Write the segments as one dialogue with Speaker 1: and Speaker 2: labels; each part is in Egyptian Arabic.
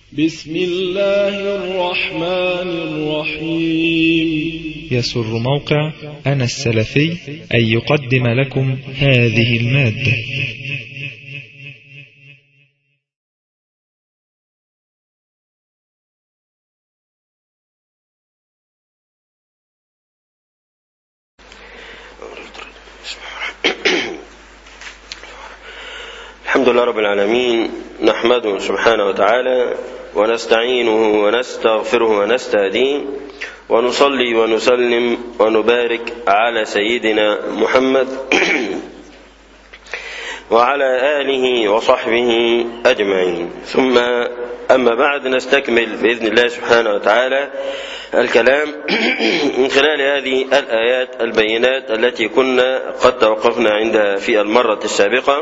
Speaker 1: بسم الله الرحمن الرحيم
Speaker 2: يسر موقع أنا السلفي أن يقدم لكم هذه المادة
Speaker 3: الحمد لله رب العالمين نحمده سبحانه وتعالى ونستعينه ونستغفره ونستهديه ونصلي ونسلم ونبارك على سيدنا محمد وعلى آله وصحبه أجمعين ثم أما بعد نستكمل بإذن الله سبحانه وتعالى الكلام من خلال هذه الآيات البينات التي كنا قد توقفنا عندها في المرة السابقة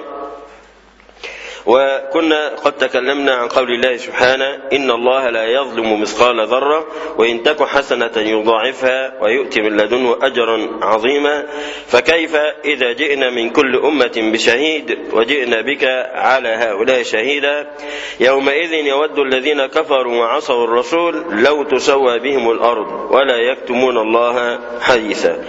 Speaker 3: وكنا قد تكلمنا عن قول الله سبحانه إن الله لا يظلم مثقال ذرة وإن تك حسنة يضاعفها ويؤتي من لدنه أجرا عظيما فكيف إذا جئنا من كل أمة بشهيد وجئنا بك على هؤلاء شهيدا يومئذ يود الذين كفروا وعصوا الرسول لو تسوى بهم الأرض ولا يكتمون الله حديثا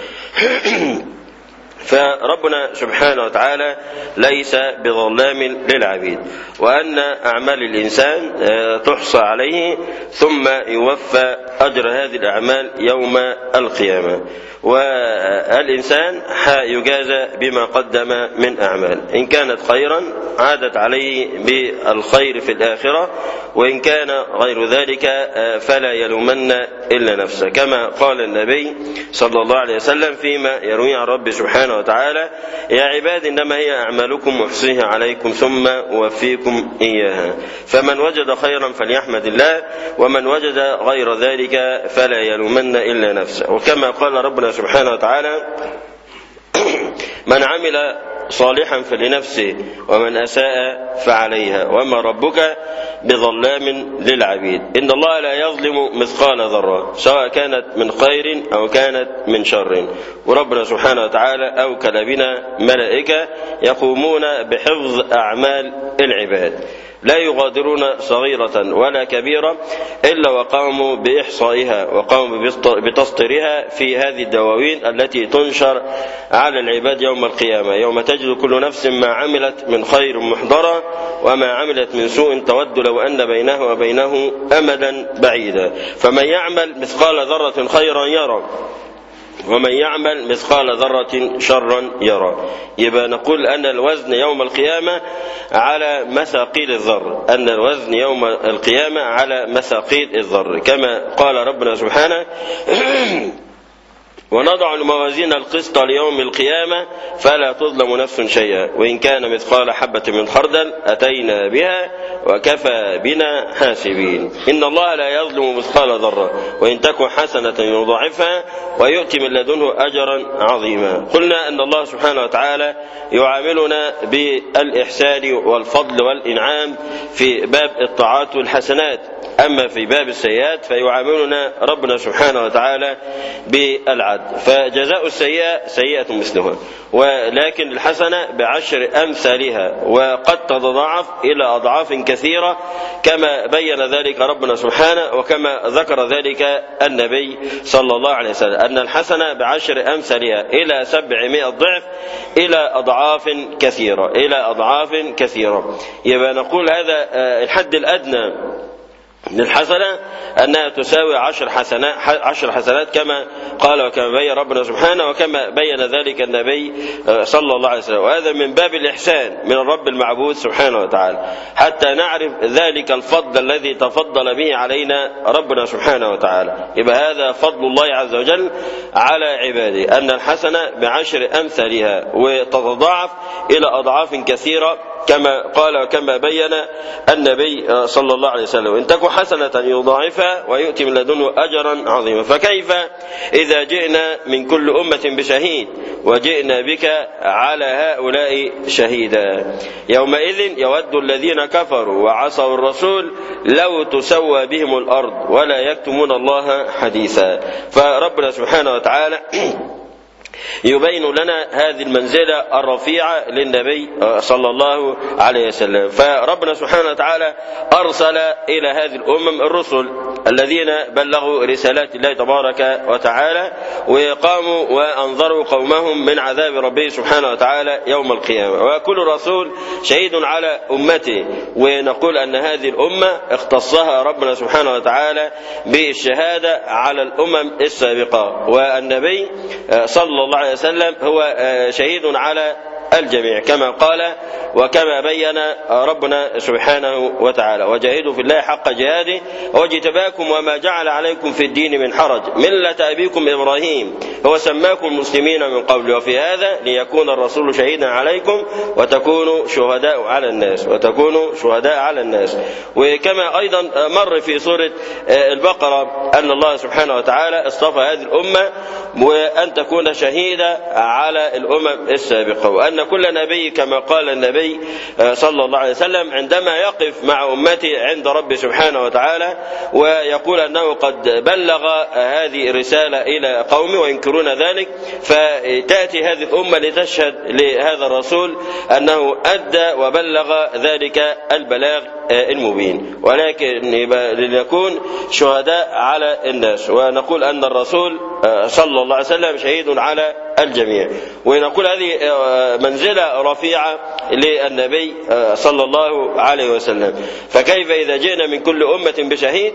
Speaker 3: فربنا سبحانه وتعالى ليس بظلام للعبيد وأن أعمال الإنسان تحصى عليه ثم يوفى أجر هذه الأعمال يوم القيامة والإنسان يجازى بما قدم من أعمال إن كانت خيرا عادت عليه بالخير في الآخرة وإن كان غير ذلك فلا يلومن إلا نفسه كما قال النبي صلى الله عليه وسلم فيما يروي عن رب سبحانه وتعالى يا عباد إنما هي أعمالكم أحصيها عليكم ثم أوفيكم إياها فمن وجد خيرا فليحمد الله ومن وجد غير ذلك فلا يلومن إلا نفسه وكما قال ربنا سبحانه وتعالى من عمل صالحا فلنفسه ومن أساء فعليها وما ربك بظلام للعبيد إن الله لا يظلم مثقال ذرة سواء كانت من خير أو كانت من شر وربنا سبحانه وتعالى أوكل بنا ملائكة يقومون بحفظ أعمال العباد لا يغادرون صغيرة ولا كبيرة إلا وقاموا بإحصائها وقاموا بتسطيرها في هذه الدواوين التي تنشر على العباد يوم القيامة يوم تجد كل نفس ما عملت من خير محضرة وما عملت من سوء تود لو أن بينه وبينه أمدا بعيدا فمن يعمل مثقال ذرة خيرا يرى ومن يعمل مثقال ذرة شرا يرى يبقى نقول أن الوزن يوم القيامة على مثاقيل الذر أن الوزن يوم القيامة على مثاقيل الذر كما قال ربنا سبحانه ونضع الموازين القسط ليوم القيامة فلا تظلم نفس شيئا وإن كان مثقال حبة من خردل أتينا بها وكفى بنا حاسبين إن الله لا يظلم مثقال ذرة وإن تكن حسنة يضاعفها ويؤتي من لدنه أجرا عظيما قلنا أن الله سبحانه وتعالى يعاملنا بالإحسان والفضل والإنعام في باب الطاعات والحسنات أما في باب السيئات فيعاملنا ربنا سبحانه وتعالى بالعدل فجزاء السيئة سيئة مثلها ولكن الحسنة بعشر أمثالها وقد تتضاعف إلى أضعاف كثيرة كما بين ذلك ربنا سبحانه وكما ذكر ذلك النبي صلى الله عليه وسلم أن الحسنة بعشر أمثالها إلى سبعمائة ضعف إلى أضعاف كثيرة إلى أضعاف كثيرة يبقى نقول هذا الحد الأدنى للحسنة أنها تساوي عشر حسنات عشر حسنات كما قال وكما بين ربنا سبحانه وكما بين ذلك النبي صلى الله عليه وسلم وهذا من باب الإحسان من الرب المعبود سبحانه وتعالى حتى نعرف ذلك الفضل الذي تفضل به علينا ربنا سبحانه وتعالى يبقى هذا فضل الله عز وجل على عباده أن الحسنة بعشر أمثالها وتتضاعف إلى أضعاف كثيرة كما قال وكما بين النبي صلى الله عليه وسلم إن تكن حسنة يضاعفها ويؤتي من لدنه أجرا عظيما فكيف إذا جئنا من كل أمة بشهيد وجئنا بك على هؤلاء شهيدا يومئذ يود الذين كفروا وعصوا الرسول لو تسوى بهم الأرض ولا يكتمون الله حديثا فربنا سبحانه وتعالى يبين لنا هذه المنزلة الرفيعة للنبي صلى الله عليه وسلم فربنا سبحانه وتعالى أرسل إلى هذه الأمم الرسل الذين بلغوا رسالات الله تبارك وتعالى وقاموا وأنظروا قومهم من عذاب ربه سبحانه وتعالى يوم القيامة وكل رسول شهيد على أمته ونقول أن هذه الأمة اختصها ربنا سبحانه وتعالى بالشهادة على الأمم السابقة والنبي صلى الله عليه وسلم هو شهيد على الجميع كما قال وكما بين ربنا سبحانه وتعالى وجاهدوا في الله حق جهاده واجتباكم وما جعل عليكم في الدين من حرج ملة أبيكم إبراهيم هو سماكم المسلمين من قبل وفي هذا ليكون الرسول شهيدا عليكم وتكونوا شهداء على الناس وتكونوا شهداء على الناس وكما أيضا مر في سورة البقرة أن الله سبحانه وتعالى اصطفى هذه الأمة وأن تكون شهيدة على الأمم السابقة وأن كل نبي كما قال النبي صلى الله عليه وسلم عندما يقف مع أمتي عند رب سبحانه وتعالى ويقول أنه قد بلغ هذه الرسالة إلى قومه وينكرون ذلك فتأتي هذه الأمة لتشهد لهذا الرسول أنه أدى وبلغ ذلك البلاغ المبين ولكن لنكون شهداء على الناس ونقول أن الرسول صلى الله عليه وسلم شهيد على الجميع ونقول هذه منزلة رفيعة للنبي صلى الله عليه وسلم فكيف إذا جئنا من كل أمة بشهيد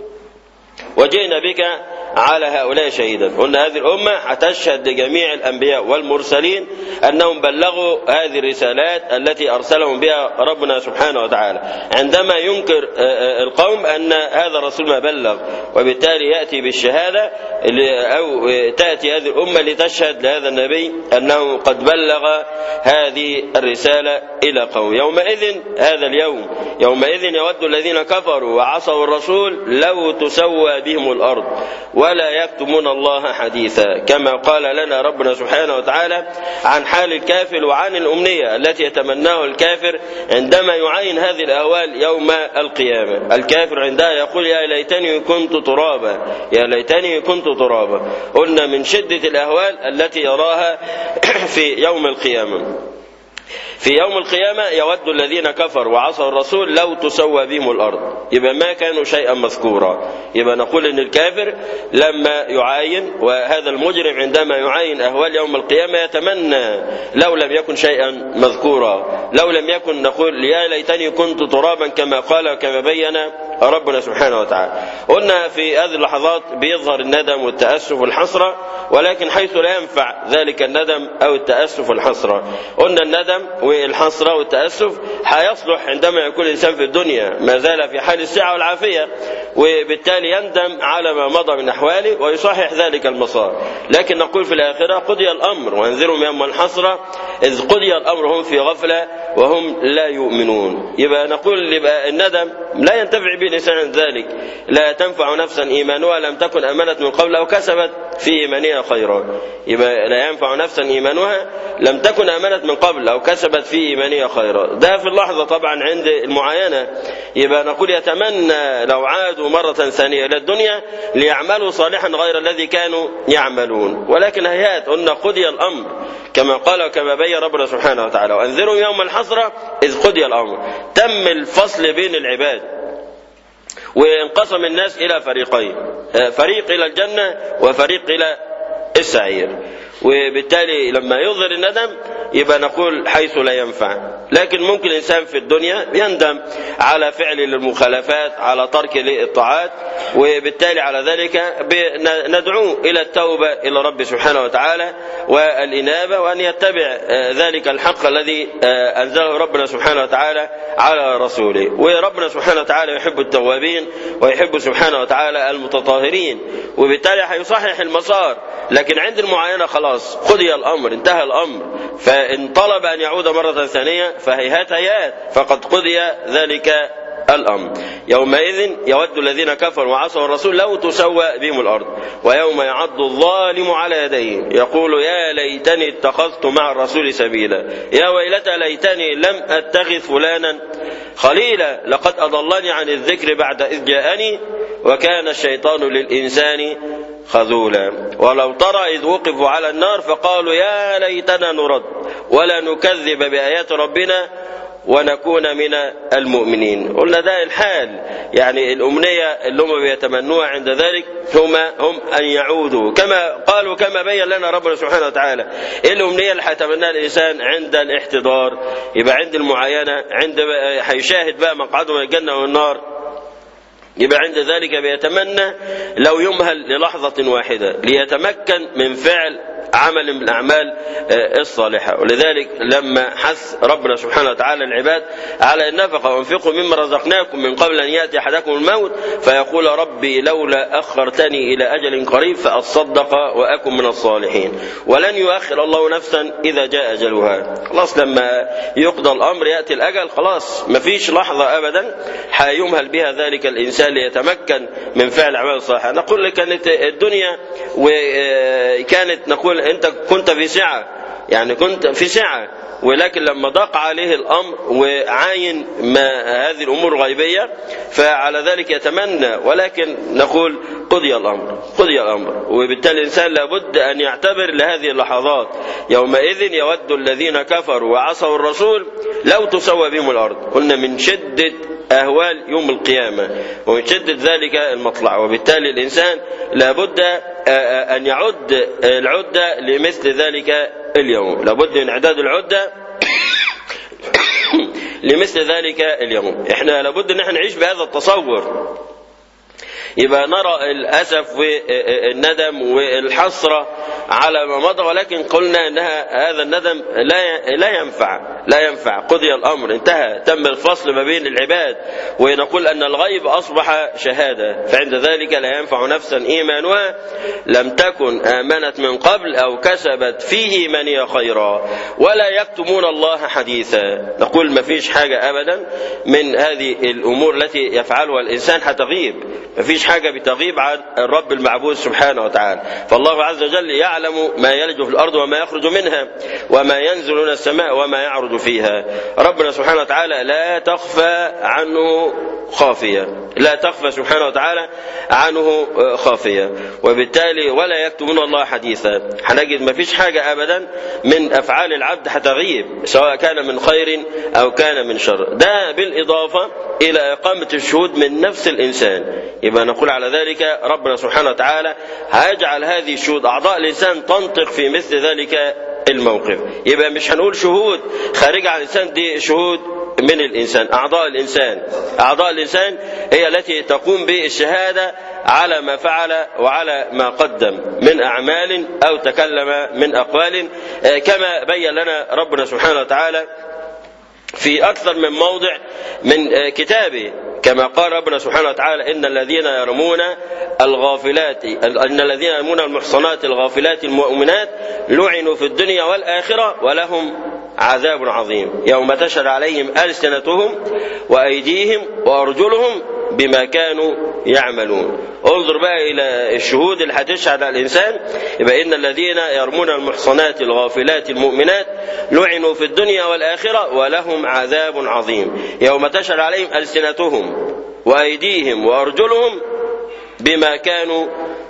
Speaker 3: وجئنا بك على هؤلاء شهيدا قلنا هذه الأمة هتشهد لجميع الأنبياء والمرسلين أنهم بلغوا هذه الرسالات التي أرسلهم بها ربنا سبحانه وتعالى عندما ينكر القوم أن هذا الرسول ما بلغ وبالتالي يأتي بالشهادة أو تأتي هذه الأمة لتشهد لهذا النبي أنه قد بلغ هذه الرسالة إلى قوم يومئذ هذا اليوم يومئذ يود الذين كفروا وعصوا الرسول لو تسوى بهم الأرض ولا يكتمون الله حديثا كما قال لنا ربنا سبحانه وتعالى عن حال الكافر وعن الأمنية التي يتمناه الكافر عندما يعاين هذه الأهوال يوم القيامة الكافر عندها يقول يا ليتني كنت ترابا يا ليتني كنت ترابا قلنا من شدة الأهوال التي يراها في يوم القيامة في يوم القيامة يود الذين كفروا وعصوا الرسول لو تسوى بهم الأرض يبقى ما كانوا شيئا مذكورا يبقى نقول إن الكافر لما يعاين وهذا المجرم عندما يعاين أهوال يوم القيامة يتمنى لو لم يكن شيئا مذكورا لو لم يكن نقول يا ليتني كنت ترابا كما قال وكما بين ربنا سبحانه وتعالى قلنا في هذه اللحظات بيظهر الندم والتأسف والحسرة ولكن حيث لا ينفع ذلك الندم أو التأسف والحسرة قلنا الندم والحسرة والتأسف هيصلح عندما يكون الإنسان في الدنيا ما زال في حال السعة والعافية وبالتالي يندم على ما مضى من أحواله ويصحح ذلك المسار لكن نقول في الآخرة قضي الأمر وانذرهم يوم الحسرة إذ قضي الأمر هم في غفلة وهم لا يؤمنون يبقى نقول يبقى الندم لا ينتفع به الإنسان عن ذلك لا تنفع نفسا إيمانها لم تكن أمنت من قبل أو كسبت في إيمانها خيرا يبقى لا ينفع نفسا إيمانها لم تكن أمنت من قبل أو كسبت في إيمانها خيرا ده في اللحظة طبعا عند المعاينة يبقى نقول يتمنى لو عادوا مرة ثانية إلى الدنيا ليعملوا صالحا غير الذي كانوا يعملون ولكن هيات قلنا قضي الأمر كما قال وكما بين ربنا سبحانه وتعالى وأنذروا يوم الحسرة إذ قضي الأمر تم الفصل بين العباد وانقسم الناس إلى فريقين فريق إلى الجنة وفريق إلى السعير وبالتالي لما يظهر الندم يبقى نقول حيث لا ينفع لكن ممكن الإنسان في الدنيا يندم على فعل المخالفات على ترك للطاعات وبالتالي على ذلك ندعوه إلى التوبة إلى رب سبحانه وتعالى والإنابة وأن يتبع ذلك الحق الذي أنزله ربنا سبحانه وتعالى على رسوله وربنا سبحانه وتعالى يحب التوابين ويحب سبحانه وتعالى المتطهرين وبالتالي هيصحح المسار لكن عند المعاينة خلاص قضي الأمر انتهى الأمر فإن طلب أن يعود مرة ثانية فهيهات هيات فقد قضي ذلك الأمر يومئذ يود الذين كفروا وعصوا الرسول لو تسوى بهم الأرض ويوم يعض الظالم على يديه يقول يا ليتني اتخذت مع الرسول سبيلا يا ويلتى ليتني لم أتخذ فلانا خليلا لقد أضلني عن الذكر بعد إذ جاءني وكان الشيطان للإنسان خذولا ولو ترى إذ وقفوا على النار فقالوا يا ليتنا نرد ولا نكذب بآيات ربنا ونكون من المؤمنين قلنا ده الحال يعني الأمنية اللي هم بيتمنوها عند ذلك هم هم أن يعودوا كما قالوا كما بين لنا ربنا سبحانه وتعالى إيه الأمنية اللي هيتمناها الإنسان عند الاحتضار يبقى عند المعاينة عند هيشاهد بقى مقعده من الجنة والنار يبقى عند ذلك بيتمنى لو يمهل للحظة واحدة ليتمكن من فعل عمل من الأعمال الصالحة ولذلك لما حث ربنا سبحانه وتعالى العباد على النفقة وانفقوا مما رزقناكم من قبل أن يأتي أحدكم الموت فيقول ربي لولا أخرتني إلى أجل قريب فأصدق وأكن من الصالحين ولن يؤخر الله نفسا إذا جاء أجلها خلاص لما يقضى الأمر يأتي الأجل خلاص مفيش لحظة أبدا حيمهل بها ذلك الإنسان ليتمكن من فعل أعمال صالحة نقول لك كانت الدنيا وكانت نقول أنت كنت في سعة يعني كنت في سعة ولكن لما ضاق عليه الأمر وعاين ما هذه الأمور غيبية فعلى ذلك يتمنى ولكن نقول قضي الأمر قضي الأمر وبالتالي الإنسان لابد أن يعتبر لهذه اللحظات يومئذ يود الذين كفروا وعصوا الرسول لو تسوى بهم الأرض قلنا من شدة أهوال يوم القيامة ومن شدة ذلك المطلع وبالتالي الإنسان لابد أن يعد العدة لمثل ذلك اليوم لابد من إعداد العدة لمثل ذلك اليوم احنا لابد ان احنا نعيش بهذا التصور يبقى نرى الأسف والندم والحسرة على ما مضى ولكن قلنا أنها هذا الندم لا لا ينفع لا ينفع قضي الأمر انتهى تم الفصل ما بين العباد ونقول أن الغيب أصبح شهادة فعند ذلك لا ينفع نفسا إيمانها لم تكن آمنت من قبل أو كسبت في إيمانها خيرا ولا يكتمون الله حديثا نقول ما فيش حاجة أبدا من هذه الأمور التي يفعلها الإنسان هتغيب ما فيش حاجة بتغيب عن الرب المعبود سبحانه وتعالى فالله عز وجل يعلم ما يلج في الأرض وما يخرج منها وما ينزل من السماء وما يعرج فيها ربنا سبحانه وتعالى لا تخفى عنه خافية لا تخفى سبحانه وتعالى عنه خافية وبالتالي ولا يكتمون الله حديثا هنجد ما فيش حاجة أبدا من أفعال العبد هتغيب سواء كان من خير أو كان من شر ده بالإضافة إلى إقامة الشهود من نفس الإنسان يبقى نقول على ذلك ربنا سبحانه وتعالى هيجعل هذه الشهود أعضاء الإنسان تنطق في مثل ذلك الموقف يبقى مش هنقول شهود خارجة عن الإنسان دي شهود من الإنسان أعضاء الإنسان أعضاء الإنسان هي التي تقوم بالشهادة على ما فعل وعلى ما قدم من أعمال أو تكلم من أقوال كما بين لنا ربنا سبحانه وتعالى في أكثر من موضع من كتابه كما قال ربنا سبحانه وتعالى إن الذين يرمون الغافلات إن الذين يرمون المحصنات الغافلات المؤمنات لعنوا في الدنيا والآخرة ولهم عذاب عظيم يوم تشهد عليهم ألسنتهم وأيديهم وأرجلهم بما كانوا يعملون انظر بقى إلى الشهود اللي هتشهد على الإنسان يبقى إن الذين يرمون المحصنات الغافلات المؤمنات لعنوا في الدنيا والآخرة ولهم عذاب عظيم يوم تشهد عليهم ألسنتهم وأيديهم وأرجلهم بما كانوا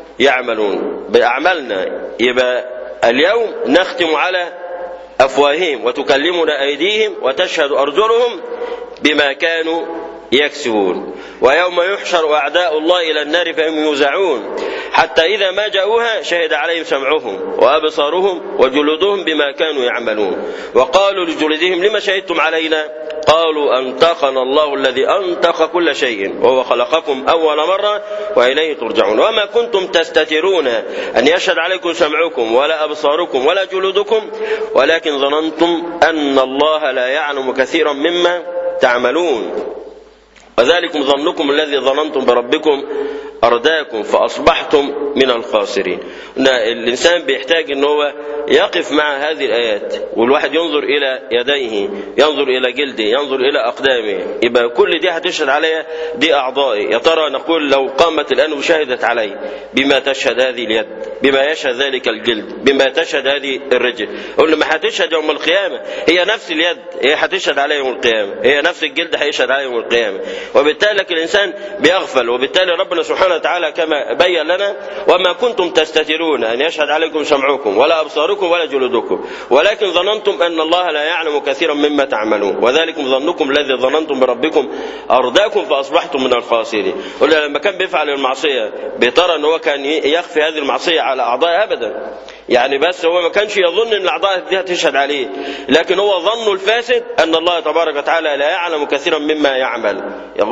Speaker 3: يعملون بأعمالنا يبقى اليوم نختم على أفواههم وتكلمنا أيديهم وتشهد أرجلهم بما كانوا يكسبون ويوم يحشر أعداء الله إلى النار فهم يوزعون حتى إذا ما جاءوها شهد عليهم سمعهم وأبصارهم وجلودهم بما كانوا يعملون وقالوا لجلودهم لما شهدتم علينا قالوا أنطقنا الله الذي أنطق كل شيء وهو خلقكم أول مرة وإليه ترجعون وما كنتم تستترون أن يشهد عليكم سمعكم ولا أبصاركم ولا جلودكم ولكن ظننتم أن الله لا يعلم كثيرا مما تعملون وذلكم ظنكم الذي ظننتم بربكم أرداكم فأصبحتم من الخاسرين الإنسان بيحتاج أن هو يقف مع هذه الآيات والواحد ينظر إلى يديه ينظر إلى جلده ينظر إلى أقدامه يبقى كل دي هتشهد عليها دي أعضائي يا ترى نقول لو قامت الآن وشهدت علي بما تشهد هذه اليد بما يشهد ذلك الجلد بما تشهد هذه الرجل قل ما هتشهد يوم القيامة هي نفس اليد هي هتشهد عليها يوم القيامة هي نفس الجلد هيشهد عليها يوم القيامة وبالتالي لك الإنسان بيغفل وبالتالي ربنا سبحانه سبحانه وتعالى كما بين لنا وما كنتم تستترون أن يشهد عليكم سمعكم ولا أبصاركم ولا جلودكم ولكن ظننتم أن الله لا يعلم كثيرا مما تعملون وذلكم ظنكم الذي ظننتم بربكم أرداكم فأصبحتم من الخاسرين قلنا لما كان بيفعل المعصية بترى أن هو كان يخفي هذه المعصية على أعضاء أبدا يعني بس هو ما كانش يظن ان الاعضاء دي هتشهد عليه لكن هو ظنه الفاسد ان الله تبارك وتعالى لا يعلم كثيرا مما يعمل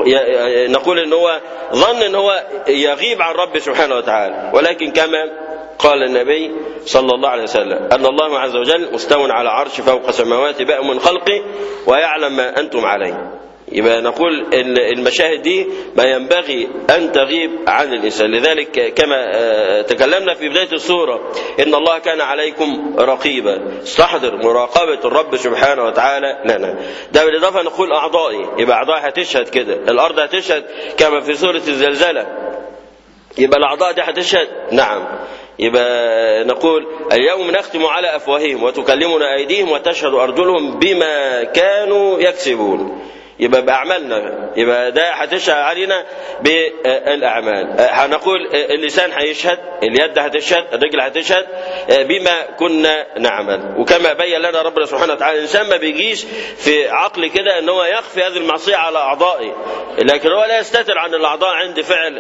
Speaker 3: نقول ان هو ظن ان هو يغيب عن رب سبحانه وتعالى ولكن كما قال النبي صلى الله عليه وسلم أن الله عز وجل مستو على عرش فوق سماوات بأ من خلقه ويعلم ما أنتم عليه يبقى نقول المشاهد دي ما ينبغي أن تغيب عن الإنسان لذلك كما تكلمنا في بداية السورة إن الله كان عليكم رقيبا استحضر مراقبة الرب سبحانه وتعالى لنا ده بالإضافة نقول أعضائي يبقى أعضائي هتشهد كده الأرض هتشهد كما في سورة الزلزلة يبقى الأعضاء دي هتشهد نعم يبقى نقول اليوم نختم على أفواههم وتكلمنا أيديهم وتشهد أرجلهم بما كانوا يكسبون يبقى بأعمالنا يبقى ده هتشهد علينا بالأعمال هنقول اللسان هيشهد اليد هتشهد الرجل هتشهد بما كنا نعمل وكما بين لنا ربنا سبحانه وتعالى الإنسان ما بيجيش في عقل كده ان هو يخفي هذه المعصية على أعضائه لكن هو لا يستتر عن الأعضاء عند فعل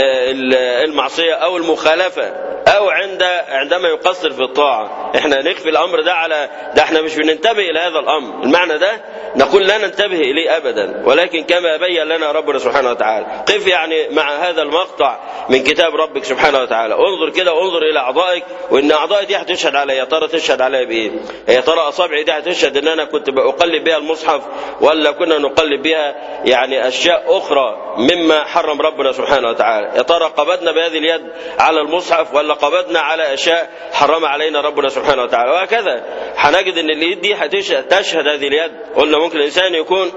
Speaker 3: المعصية أو المخالفة أو عند عندما يقصر في الطاعة احنا نخفي الأمر ده على ده احنا مش بننتبه إلى هذا الأمر المعنى ده نقول لا ننتبه إليه أبدا ولكن كما بين لنا ربنا سبحانه وتعالى قف يعني مع هذا المقطع من كتاب ربك سبحانه وتعالى انظر كده وانظر إلى أعضائك وإن أعضائي دي هتشهد عليا يا ترى تشهد عليا بإيه يا ترى أصابعي دي هتشهد إن أنا كنت بقلب بها المصحف ولا كنا نقلب بها يعني أشياء أخرى مما حرم ربنا سبحانه وتعالى يا ترى قبضنا بهذه اليد على المصحف ولا قبضنا على أشياء حرم علينا ربنا سبحانه وتعالى وهكذا هنجد ان اليد دي هتشهد تشهد هذه اليد قلنا ممكن الانسان يكون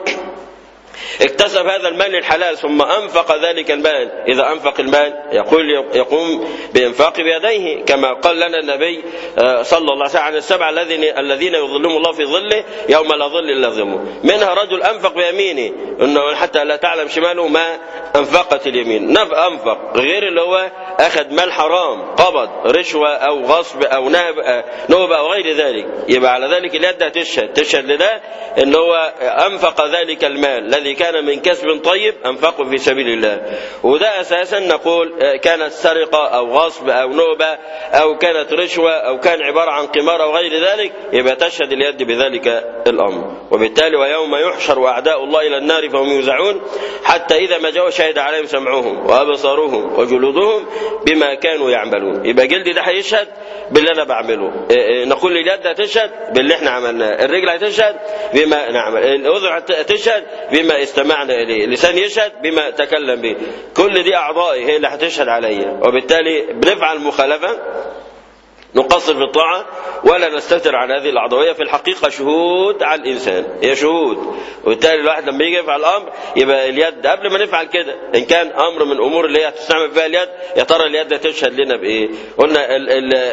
Speaker 3: اكتسب هذا المال الحلال ثم انفق ذلك المال اذا انفق المال يقول يقوم بانفاق بيديه كما قال لنا النبي صلى الله عليه وسلم عن السبع الذين الذين يظلهم الله في ظله يوم لا ظل الا ظله منها رجل انفق بيمينه انه حتى لا تعلم شماله ما انفقت اليمين نف انفق غير اللي هو اخذ مال حرام قبض رشوه او غصب او نهب نوبه او غير ذلك يبقى على ذلك اليد هتشهد تشهد لده ان هو انفق ذلك المال الذي كان من كسب طيب انفقه في سبيل الله وده اساسا نقول كانت سرقه او غصب او نوبه او كانت رشوه او كان عباره عن قمار او غير ذلك يبقى تشهد اليد بذلك الامر وبالتالي ويوم يحشر اعداء الله الى النار فهم يوزعون حتى اذا ما جاءوا شهد عليهم سمعهم وابصارهم وجلودهم بما كانوا يعملون يبقى جلدي ده هيشهد باللي انا بعمله نقول اليد هتشهد باللي احنا عملناه الرجل هتشهد بما نعمل الاذن هتشهد بما استمعنا اليه اللسان يشهد بما تكلم به كل دي اعضائي هي اللي هتشهد عليا وبالتالي بنفعل مخالفه نقصر في الطاعة ولا نستتر عن هذه الأعضاء في الحقيقة شهود على الإنسان هي شهود وبالتالي الواحد لما يجي يفعل أمر يبقى اليد قبل ما نفعل كده إن كان أمر من أمور اللي هي هتستعمل فيها اليد يا ترى اليد تشهد لنا بإيه؟ قلنا ال ال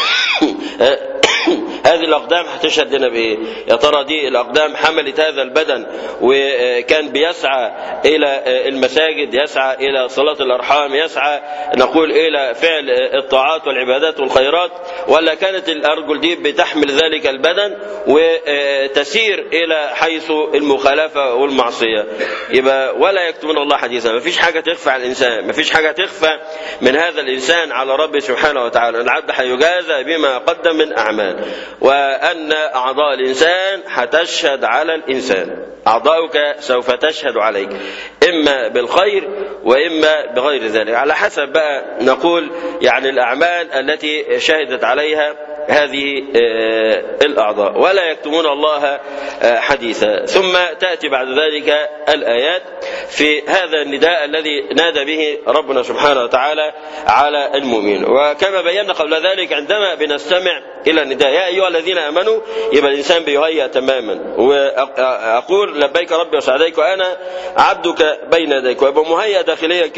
Speaker 3: هذه الأقدام هتشهد لنا بإيه؟ يا ترى دي الأقدام حملت هذا البدن وكان بيسعى إلى المساجد يسعى إلى صلاة الأرحام يسعى نقول إلى فعل الطاعات والعبادات والخيرات ولا كانت الأرجل دي بتحمل ذلك البدن وتسير إلى حيث المخالفة والمعصية يبقى ولا يكتمون الله حديثا ما فيش حاجة تخفى عن الإنسان ما فيش حاجة تخفى من هذا الإنسان على ربه سبحانه وتعالى العبد هيجازى بما قدم من أعمال وأن أعضاء الإنسان هتشهد على الإنسان أعضاؤك سوف تشهد عليك إما بالخير وإما بغير ذلك على حسب بقى نقول يعني الأعمال التي شهدت عليها هذه الأعضاء ولا يكتمون الله حديثا ثم تأتي بعد ذلك الآيات في هذا النداء الذي نادى به ربنا سبحانه وتعالى على المؤمنين وكما بينا قبل ذلك عندما بنستمع إلى النداء يا أيها الذين آمنوا يبقى الإنسان بيهيأ تماما وأقول لبيك ربي وسعديك وأنا عبدك بين يديك ويبقى مهيأ داخليا كده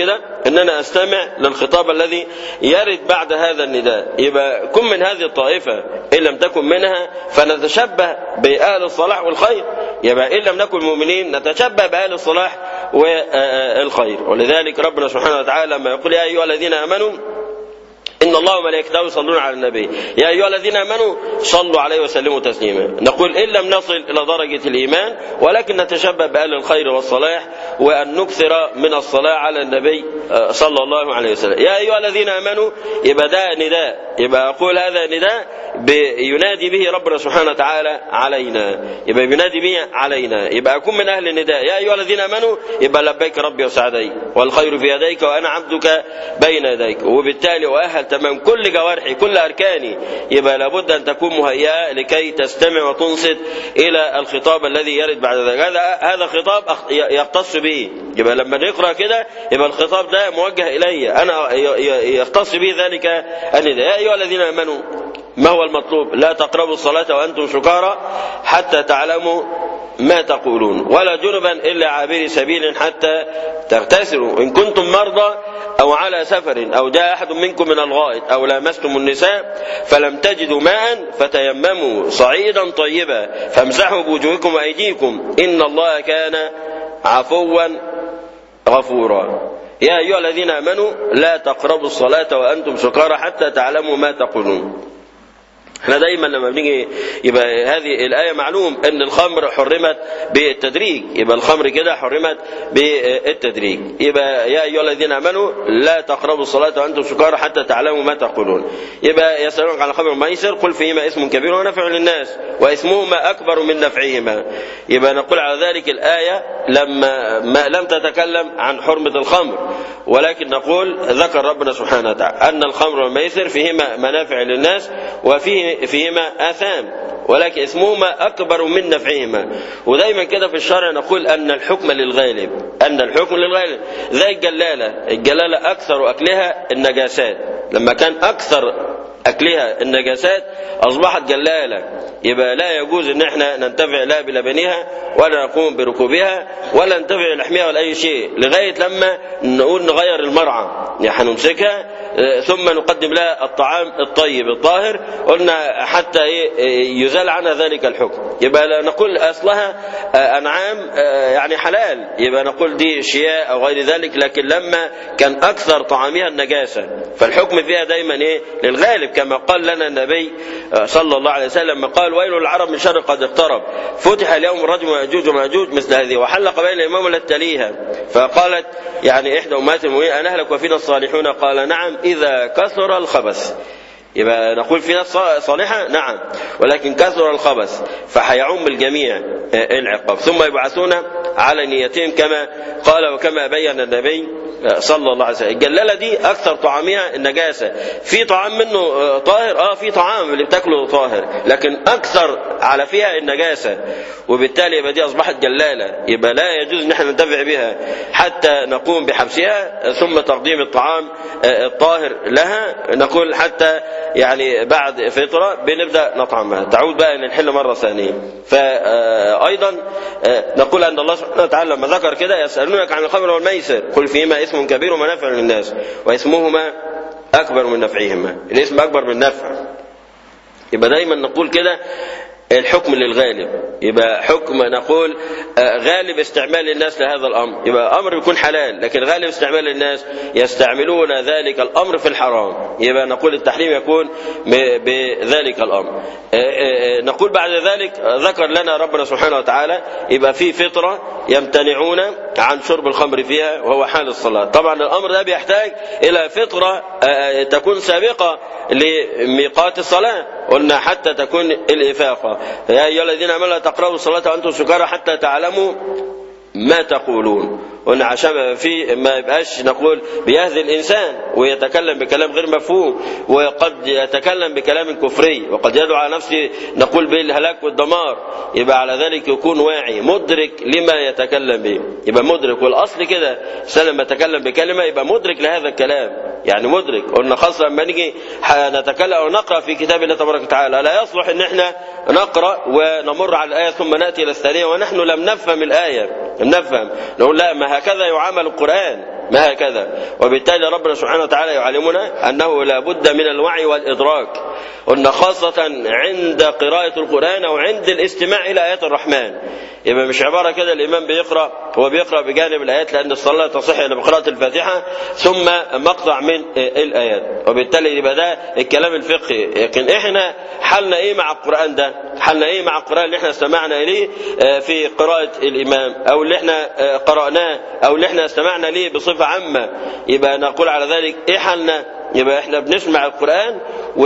Speaker 3: ان انا استمع للخطاب الذي يرد بعد هذا النداء يبقى كن من هذه الطائفه ان لم تكن منها فنتشبه باهل الصلاح والخير يبقى ان لم نكن مؤمنين نتشبه باهل الصلاح والخير ولذلك ربنا سبحانه وتعالى لما يقول يا ايها الذين امنوا إن الله وملائكته يصلون على النبي يا أيها الذين آمنوا صلوا عليه وسلموا تسليما نقول إن لم نصل إلى درجة الإيمان ولكن نتشبه بأهل الخير والصلاح وأن نكثر من الصلاة على النبي صلى الله عليه وسلم يا أيها الذين آمنوا يبقى ده نداء يبقى أقول هذا نداء ينادي به ربنا سبحانه وتعالى علينا يبقى ينادي به علينا يبقى أكون من أهل النداء يا أيها الذين آمنوا يبقى لبيك ربي وسعديك والخير في يديك وأنا عبدك بين يديك وبالتالي وأهل تمام كل جوارحي كل أركاني يبقى لابد أن تكون مهيئة لكي تستمع وتنصت إلى الخطاب الذي يرد بعد ذلك هذا هذا خطاب يختص به يبقى لما نقرأ كده يبقى الخطاب ده موجه إلي أنا يختص به ذلك النداء يا أيها الذين آمنوا ما هو المطلوب لا تقربوا الصلاة وأنتم سكارى حتى تعلموا ما تقولون ولا جنبا إلا عابري سبيل حتى تغتسلوا إن كنتم مرضى أو على سفر أو جاء أحد منكم من الغائط أو لامستم النساء فلم تجدوا ماء فتيمموا صعيدا طيبا فامسحوا بوجوهكم وأيديكم إن الله كان عفوا غفورا يا أيها الذين آمنوا لا تقربوا الصلاة وأنتم سكارى حتى تعلموا ما تقولون احنا دايما لما بنيجي يبقى هذه الآية معلوم أن الخمر حرمت بالتدريج يبقى الخمر كده حرمت بالتدريج يبقى يا أيها الذين آمنوا لا تقربوا الصلاة وأنتم سكارى حتى تعلموا ما تقولون يبقى يسألونك عن الخمر والميسر قل فيهما اسم كبير ونفع للناس واسمهما أكبر من نفعهما يبقى نقول على ذلك الآية لما ما لم تتكلم عن حرمة الخمر ولكن نقول ذكر ربنا سبحانه وتعالى أن الخمر والميسر فيهما منافع للناس وفيه فيهما آثام ولكن اسمهما أكبر من نفعهما ودايما كده في الشرع نقول أن الحكم للغالب أن الحكم للغالب زي الجلالة الجلالة أكثر أكلها النجاسات لما كان أكثر أكلها النجاسات أصبحت جلالة يبقى لا يجوز ان احنا ننتفع لا بلبنها ولا نقوم بركوبها ولا ننتفع بلحمها ولا اي شيء لغايه لما نقول نغير المرعى يعني هنمسكها ثم نقدم لها الطعام الطيب الطاهر قلنا حتى يزال عنها ذلك الحكم يبقى نقول اصلها انعام يعني حلال يبقى نقول دي شياء او غير ذلك لكن لما كان اكثر طعامها النجاسه فالحكم فيها دايما ايه للغالب كما قال لنا النبي صلى الله عليه وسلم قال ويل العرب من شر قد اقترب فتح اليوم الرجم ويأجوج ومأجوج مثل هذه وحلق بين الإمام التي تليها فقالت يعني إحدى أمهات المؤمنين أنهلك وفينا الصالحون قال نعم إذا كثر الخبث يبقى نقول في ناس صالحة نعم ولكن كثر الخبث فحيعم الجميع العقاب ثم يبعثون على نيتهم كما قال وكما بين النبي صلى الله عليه وسلم الجلالة دي أكثر طعامها النجاسة في طعام منه طاهر اه في طعام اللي بتاكله طاهر لكن أكثر على فيها النجاسة وبالتالي يبقى دي أصبحت جلالة يبقى لا يجوز ان احنا ننتفع بها حتى نقوم بحبسها ثم تقديم الطعام الطاهر لها نقول حتى يعني بعد فترة بنبدأ نطعمها تعود بقى نحل مرة ثانية فأيضا نقول أن الله سبحانه وتعالى لما ذكر كده يسألونك عن الخمر والميسر قل فيهما اسم كبير ومنافع للناس واسمهما أكبر من نفعهما الاسم أكبر من نفع يبقى دايما نقول كده الحكم للغالب يبقى حكم نقول غالب استعمال الناس لهذا الامر يبقى امر بيكون حلال لكن غالب استعمال الناس يستعملون ذلك الامر في الحرام يبقى نقول التحريم يكون بذلك الامر نقول بعد ذلك ذكر لنا ربنا سبحانه وتعالى يبقى في فطره يمتنعون عن شرب الخمر فيها وهو حال الصلاه طبعا الامر ده بيحتاج الى فطره تكون سابقه لميقات الصلاه قلنا حتى تكون الافاقه يا ايها الذين امنوا لا تقربوا الصلاه وانتم سكارى حتى تعلموا ما تقولون قلنا عشان في ما يبقاش نقول بيهذي الانسان ويتكلم بكلام غير مفهوم وقد يتكلم بكلام كفري وقد يدعو على نفسه نقول بالهلاك والدمار يبقى على ذلك يكون واعي مدرك لما يتكلم به يبقى مدرك والاصل كده سلم يتكلم بكلمه يبقى مدرك لهذا الكلام يعني مدرك قلنا خاصة لما نيجي نتكلم او نقرا في كتاب الله تبارك وتعالى لا يصلح ان احنا نقرا ونمر على الايه ثم ناتي الى الثانيه ونحن لم نفهم الايه لم نفهم نقول لا ما ما هكذا يعامل القرآن ما هكذا وبالتالي ربنا سبحانه وتعالى يعلمنا أنه لا بد من الوعي والإدراك قلنا خاصة عند قراءة القرآن أو عند الاستماع إلى آيات الرحمن يبقى مش عبارة كده الإمام بيقرأ هو بيقرأ بجانب الآيات لأن الصلاة تصح إلا بقراءة الفاتحة ثم مقطع من الآيات وبالتالي يبقى ده الكلام الفقهي لكن إحنا حالنا إيه مع القرآن ده حالنا إيه مع القرآن اللي إحنا استمعنا إليه في قراءة الإمام أو اللي إحنا قرأناه أو اللي إحنا استمعنا ليه بصفة عامة يبقى نقول على ذلك إيه حالنا يبقى احنا بنسمع القرآن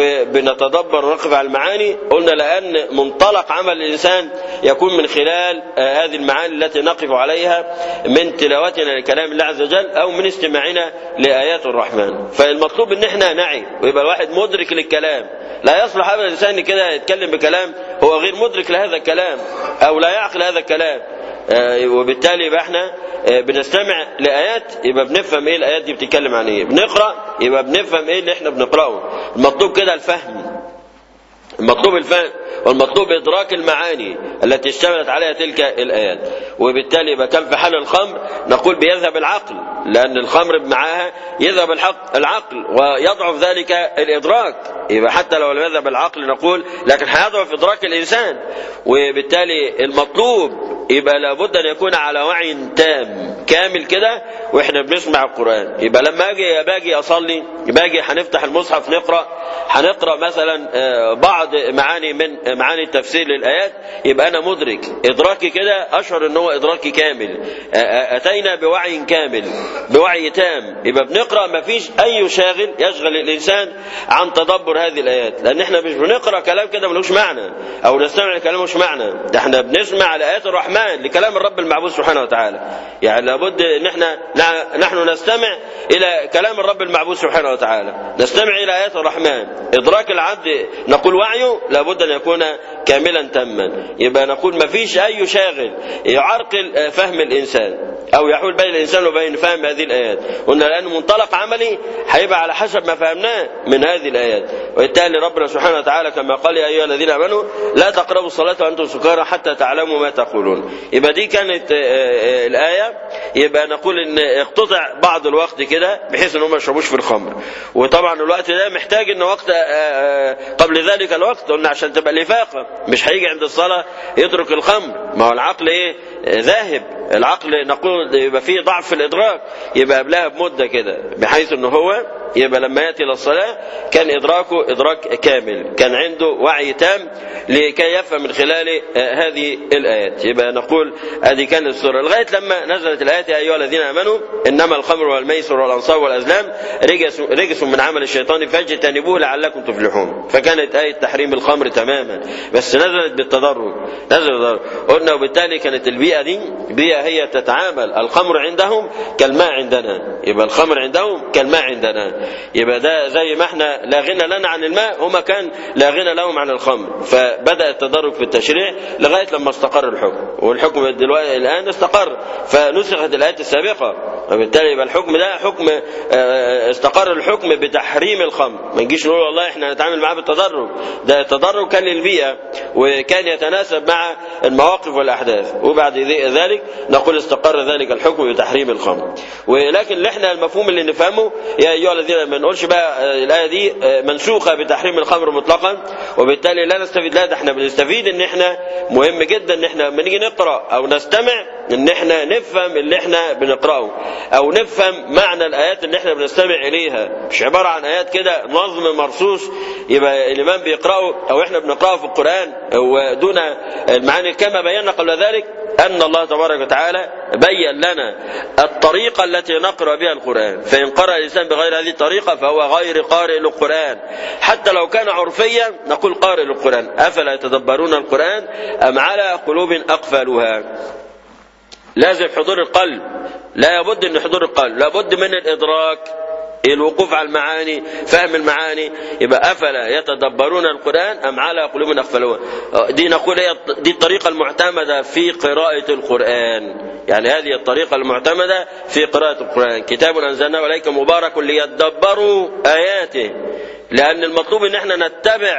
Speaker 3: وبنتدبر ونقف على المعاني قلنا لأن منطلق عمل الإنسان يكون من خلال هذه المعاني التي نقف عليها من تلاوتنا لكلام الله عز وجل أو من استماعنا لآيات الرحمن فالمطلوب ان احنا نعي ويبقى الواحد مدرك للكلام لا يصلح أبدا الإنسان كده يتكلم بكلام هو غير مدرك لهذا الكلام أو لا يعقل هذا الكلام وبالتالي يبقى احنا بنستمع لآيات يبقى بنفهم ايه الآيات دي بتتكلم عن ايه بنقرأ يبقى بنفهم ايه اللي احنا بنقرأه المطلوب كده الفهم المطلوب الفهم والمطلوب إدراك المعاني التي اشتملت عليها تلك الآيات وبالتالي يبقى كان في حال الخمر نقول بيذهب العقل لأن الخمر معاها يذهب الحق العقل ويضعف ذلك الإدراك يبقى حتى لو لم يذهب العقل نقول لكن هيضعف إدراك الإنسان وبالتالي المطلوب يبقى لابد أن يكون على وعي تام كامل كده واحنا بنسمع القرآن يبقى لما أجي باجي أصلي باجي هنفتح المصحف نقرأ هنقرأ مثلا بعض معاني من معاني التفسير للآيات يبقى أنا مدرك إدراكي كده أشعر أن هو إدراكي كامل أتينا بوعي كامل بوعي تام يبقى بنقرأ ما فيش أي شاغل يشغل الإنسان عن تدبر هذه الآيات لأن احنا مش بنقرأ كلام كده ملوش معنى أو نستمع لكلام مش معنى ده احنا بنسمع لآيات الرحمن لكلام الرب المعبود سبحانه وتعالى يعني لابد ان احنا نحن نستمع الى كلام الرب المعبود سبحانه وتعالى نستمع الى ايات الرحمن ادراك العبد نقول وعيه لابد ان يكون كاملا تاما يبقى نقول ما فيش اي شاغل يعرقل فهم الانسان او يحول بين الانسان وبين فهم هذه الايات قلنا لان منطلق عملي هيبقى على حسب ما فهمناه من هذه الايات وبالتالي ربنا سبحانه وتعالى كما قال يا ايها الذين امنوا لا تقربوا الصلاه وانتم سكارى حتى تعلموا ما تقولون يبقى دي كانت الايه يبقى نقول ان اقتطع بعض الوقت كده بحيث ان هم ما يشربوش في الخمر وطبعا الوقت ده محتاج ان وقت قبل ذلك الوقت قلنا عشان تبقى الافاقه مش هيجي عند الصلاه يترك الخمر ما هو العقل ايه ذاهب العقل نقول يبقى فيه ضعف في الادراك يبقى قبلها بمده كده بحيث ان هو يبقى لما ياتي للصلاه كان ادراكه ادراك كامل كان عنده وعي تام لكي يفهم من خلال هذه الايات يبقى نقول ادي كانت السوره لغايه لما نزلت الايات يا ايها الذين امنوا انما الخمر والميسر والانصاب والازلام رجس رجس من عمل الشيطان فاجتنبوه لعلكم تفلحون فكانت ايه تحريم الخمر تماما بس نزلت بالتدرج نزلت بالتدرج قلنا وبالتالي كانت البيئه دي بيئه هي تتعامل الخمر عندهم كالماء عندنا يبقى الخمر عندهم كالماء عندنا يبقى ده زي ما احنا لا غنى لنا عن الماء هما كان لا غنى لهم عن الخمر فبدا التدرج في التشريع لغايه لما استقر الحكم والحكم دلوقتي الان استقر فنسخت الايات السابقه وبالتالي يبقى الحكم ده حكم استقر الحكم بتحريم الخمر ما نجيش نقول والله احنا نتعامل معاه بالتدرج ده التدرج كان للبيئه وكان يتناسب مع المواقف والاحداث وبعد ذلك نقول استقر ذلك الحكم بتحريم الخمر ولكن اللي احنا المفهوم اللي نفهمه يا ايها الذين ما نقولش بقى الايه دي منسوخه بتحريم الخمر مطلقا وبالتالي لا نستفيد لا ده احنا بنستفيد ان احنا مهم جدا ان احنا لما نيجي نقرا او نستمع ان احنا نفهم اللي احنا بنقراه او نفهم معنى الايات اللي احنا بنستمع اليها مش عباره عن ايات كده نظم مرصوص يبقى الامام بيقراه او احنا بنقراه في القران ودون المعاني كما بينا قبل ذلك أن الله تبارك وتعالى بين لنا الطريقة التي نقرأ بها القرآن فإن قرأ الإنسان بغير هذه الطريقة فهو غير قارئ للقرآن حتى لو كان عرفيا نقول قارئ للقرآن أفلا يتدبرون القرآن أم على قلوب أقفلها لازم حضور القلب لا يبد من حضور القلب لابد من الإدراك الوقوف على المعاني فهم المعاني يبقى أفلا يتدبرون القرآن أم على قلوب أقفلوها دي نقول هي دي الطريقة المعتمدة في قراءة القرآن يعني هذه الطريقة المعتمدة في قراءة القرآن كتاب أنزلناه إليك مبارك ليدبروا آياته لأن المطلوب إن احنا نتبع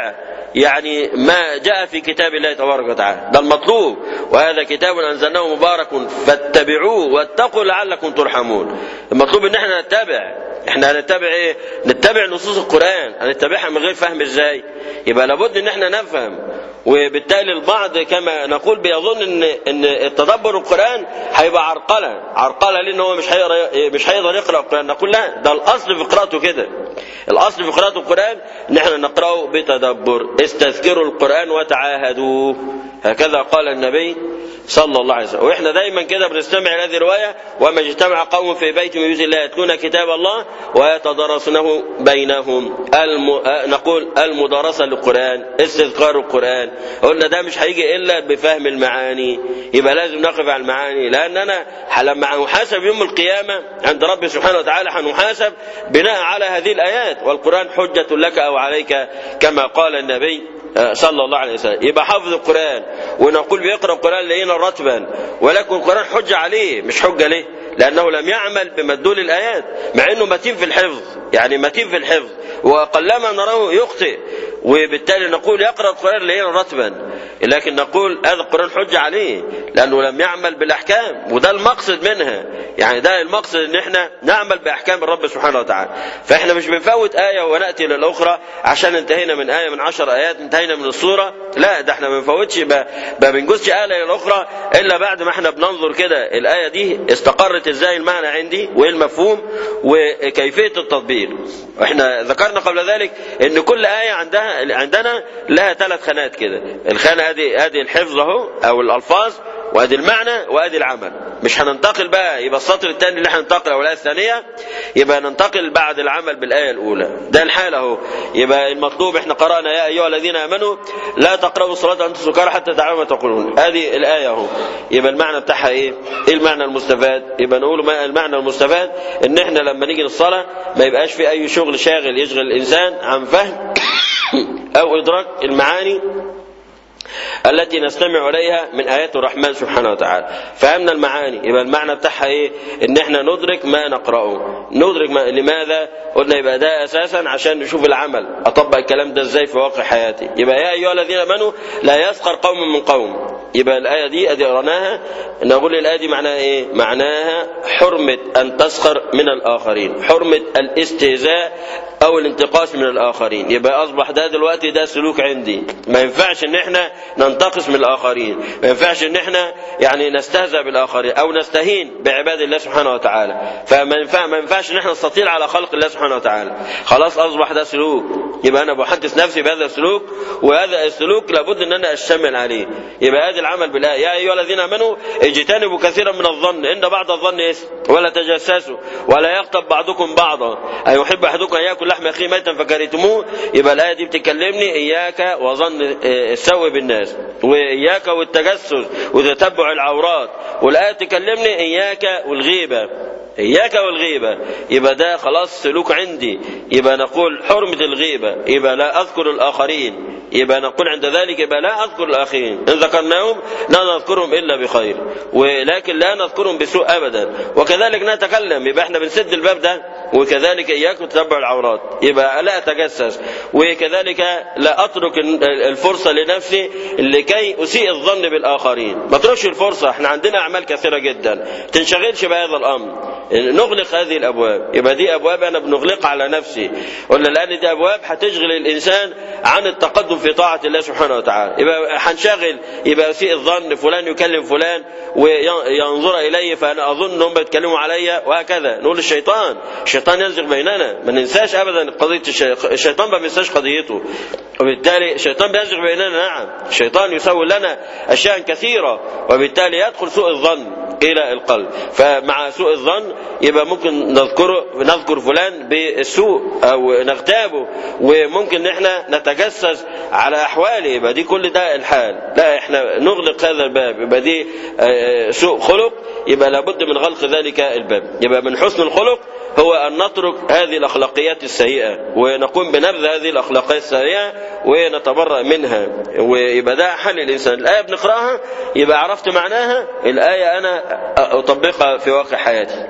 Speaker 3: يعني ما جاء في كتاب الله تبارك وتعالى ده المطلوب وهذا كتاب انزلناه مبارك فاتبعوه واتقوا لعلكم ترحمون المطلوب ان احنا نتبع احنا هنتبع ايه نتبع نصوص القران هنتبعها من غير فهم ازاي يبقى لابد ان احنا نفهم وبالتالي البعض كما نقول بيظن ان ان التدبر القران هيبقى عرقله عرقله لان هو مش هيقرا مش هيقدر يقرا القران نقول لا ده الاصل في قراءته كده الاصل في قراءه القران ان احنا نقراه بتدبر استذكروا القران وتعاهدوه هكذا قال النبي صلى الله عليه وسلم واحنا دايما كده بنستمع الى هذه الروايه وما اجتمع قوم في بيت من بيوت الله يتلون كتاب الله ويتدارسونه بينهم الم... نقول المدارسه للقران استذكار القران قلنا ده مش هيجي الا بفهم المعاني يبقى لازم نقف على المعاني لان انا لما هنحاسب يوم القيامه عند رب سبحانه وتعالى هنحاسب بناء على هذه الايات والقران حجه لك او عليك كما قال النبي صلى الله عليه وسلم يبقى حافظ القرآن ونقول بيقرأ القرآن لقينا رتبا ولكن القرآن حجة عليه مش حجة ليه لأنه لم يعمل بمدلول الآيات مع أنه متين في الحفظ يعني متين في الحفظ وقلما نراه يخطئ وبالتالي نقول يقرأ القرآن لقينا رتبا لكن نقول هذا القرآن حجة عليه لأنه لم يعمل بالأحكام وده المقصد منها يعني ده المقصد ان احنا نعمل باحكام الرب سبحانه وتعالى فاحنا مش بنفوت ايه وناتي للاخرى عشان انتهينا من ايه من عشر ايات انتهينا من الصوره لا ده احنا ما بنفوتش ما بنجوزش ايه الى الاخرى الا بعد ما احنا بننظر كده الايه دي استقرت ازاي المعنى عندي وايه المفهوم وكيفيه التطبيق احنا ذكرنا قبل ذلك ان كل ايه عندها عندنا لها ثلاث خانات كده الخانه ادي ادي الحفظ اهو او الالفاظ وادي المعنى وادي العمل مش هننتقل بقى يبقى السطر الثاني اللي هننتقل او الايه الثانيه يبقى ننتقل بعد العمل بالايه الاولى ده الحال اهو يبقى المطلوب احنا قرانا يا ايها الذين امنوا لا تقربوا الصلاه وانتم سكارى حتى تعلموا ما تقولون هذه الايه اهو يبقى المعنى بتاعها ايه ايه المعنى المستفاد يبقى نقول ما المعنى المستفاد ان احنا لما نيجي للصلاه ما يبقاش في اي شغل شاغل يشغل الانسان عن فهم او ادراك المعاني التي نستمع اليها من ايات الرحمن سبحانه وتعالى فهمنا المعاني يبقى المعنى بتاعها ايه ان احنا ندرك ما نقراه ندرك ما لماذا قلنا يبقى ده اساسا عشان نشوف العمل اطبق الكلام ده ازاي في واقع حياتي يبقى يا ايها الذين امنوا لا يسخر قوم من قوم يبقى الآية دي أدي قرناها نقول الآية دي معناها إيه؟ معناها حرمة أن تسخر من الآخرين حرمة الاستهزاء أو الانتقاص من الآخرين يبقى أصبح ده دلوقتي ده سلوك عندي ما ينفعش إن إحنا ننتقص من الآخرين ما ينفعش إن إحنا يعني نستهزأ بالآخرين أو نستهين بعباد الله سبحانه وتعالى فما ينفع ما ينفعش إن إحنا نستطيل على خلق الله سبحانه وتعالى خلاص أصبح ده سلوك يبقى أنا بحدث نفسي بهذا السلوك وهذا السلوك لابد إن أنا أشتمل عليه يبقى هذا العمل بالآية يا أيها الذين آمنوا اجتنبوا كثيرا من الظن إن بعض الظن إثم ولا تجسسوا ولا يغتب بعضكم بعضا أيحب أحدكم أن يأكل لحم أخيه ميتا فكرهتموه يبقى الآية دي بتكلمني إياك وظن السوء بالناس وإياك والتجسس وتتبع العورات والآية تكلمني إياك والغيبة إياك والغيبة يبقى ده خلاص سلوك عندي يبقى نقول حرمة الغيبة يبقى لا أذكر الآخرين يبقى نقول عند ذلك يبقى لا أذكر الآخرين إن ذكرناهم لا نذكرهم إلا بخير ولكن لا نذكرهم بسوء أبدا وكذلك نتكلم يبقى احنا بنسد الباب ده وكذلك إياكم تتبع العورات يبقى لا أتجسس وكذلك لا أترك الفرصة لنفسي لكي أسيء الظن بالآخرين ما تركش الفرصة احنا عندنا أعمال كثيرة جدا تنشغلش بهذا الأمر نغلق هذه الابواب يبقى دي ابواب انا بنغلقها على نفسي قلنا لان دي ابواب هتشغل الانسان عن التقدم في طاعه الله سبحانه وتعالى يبقى هنشغل يبقى سيء الظن فلان يكلم فلان وينظر الي فانا اظن انهم بيتكلموا عليا وهكذا نقول الشيطان الشيطان ينزغ بيننا ما ننساش ابدا قضيه الشيطان ما بينساش قضيته وبالتالي الشيطان بينزغ بيننا نعم الشيطان يسوي لنا اشياء كثيره وبالتالي يدخل سوء الظن الى القلب فمع سوء الظن يبقى ممكن نذكره نذكر فلان بالسوء او نغتابه وممكن ان احنا نتجسس على احواله يبقى دي كل ده الحال لا احنا نغلق هذا الباب يبقى دي سوء خلق يبقى لابد من غلق ذلك الباب يبقى من حسن الخلق هو أن نترك هذه الأخلاقيات السيئة ونقوم بنبذ هذه الأخلاقيات السيئة ونتبرأ منها ويبقى ده حل الإنسان الآية بنقرأها يبقى عرفت معناها الآية أنا أطبقها في واقع حياتي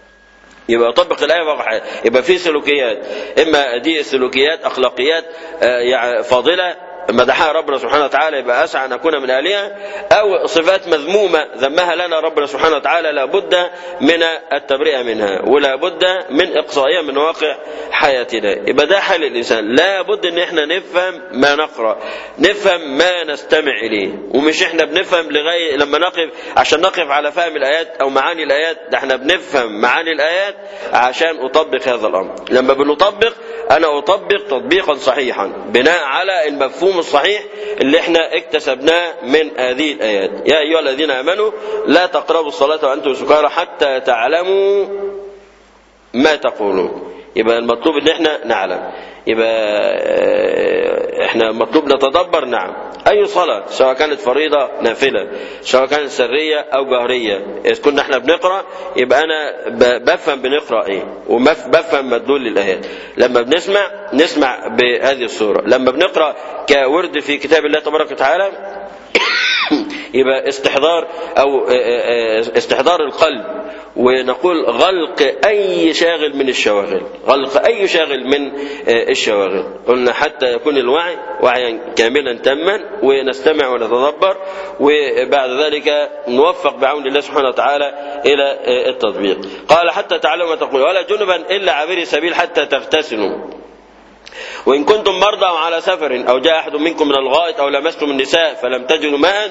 Speaker 3: يبقى اطبق الايه واقع حياتي يبقى في سلوكيات اما دي سلوكيات اخلاقيات يعني فاضله مدحها ربنا سبحانه وتعالى يبقى أسعى أن أكون من أهلها أو صفات مذمومة ذمها لنا ربنا سبحانه وتعالى لابد من التبرئة منها ولا بد من إقصائها من واقع حياتنا يبقى ده حال الإنسان لا بد أن احنا نفهم ما نقرأ نفهم ما نستمع إليه ومش احنا بنفهم لغاية لما نقف عشان نقف على فهم الآيات أو معاني الآيات ده احنا بنفهم معاني الآيات عشان أطبق هذا الأمر لما بنطبق أنا أطبق تطبيقا صحيحا بناء على المفهوم الصحيح اللي احنا اكتسبناه من هذه الآيات يا أيها الذين آمنوا لا تقربوا الصلاة وأنتم سكارى حتى تعلموا ما تقولون يبقى المطلوب ان احنا نعلم يبقى احنا مطلوب نتدبر نعم اي صلاة سواء كانت فريضة نافلة سواء كانت سرية او جهرية اذا كنا احنا بنقرأ يبقى انا بفهم بنقرأ ايه وبفهم مدلول الايات لما بنسمع نسمع بهذه الصورة لما بنقرأ كورد في كتاب الله تبارك وتعالى يبقى استحضار او استحضار القلب ونقول غلق اي شاغل من الشواغل غلق اي شاغل من الشواغل قلنا حتى يكون الوعي وعيا كاملا تاما ونستمع ونتدبر وبعد ذلك نوفق بعون الله سبحانه وتعالى الى التطبيق قال حتى تعلموا ما تقول ولا جنبا الا عبري سبيل حتى تغتسلوا وإن كنتم مرضى أو على سفر أو جاء أحد منكم من الغائط أو لمستم النساء فلم تجدوا ماء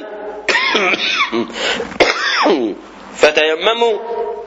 Speaker 3: فتيمموا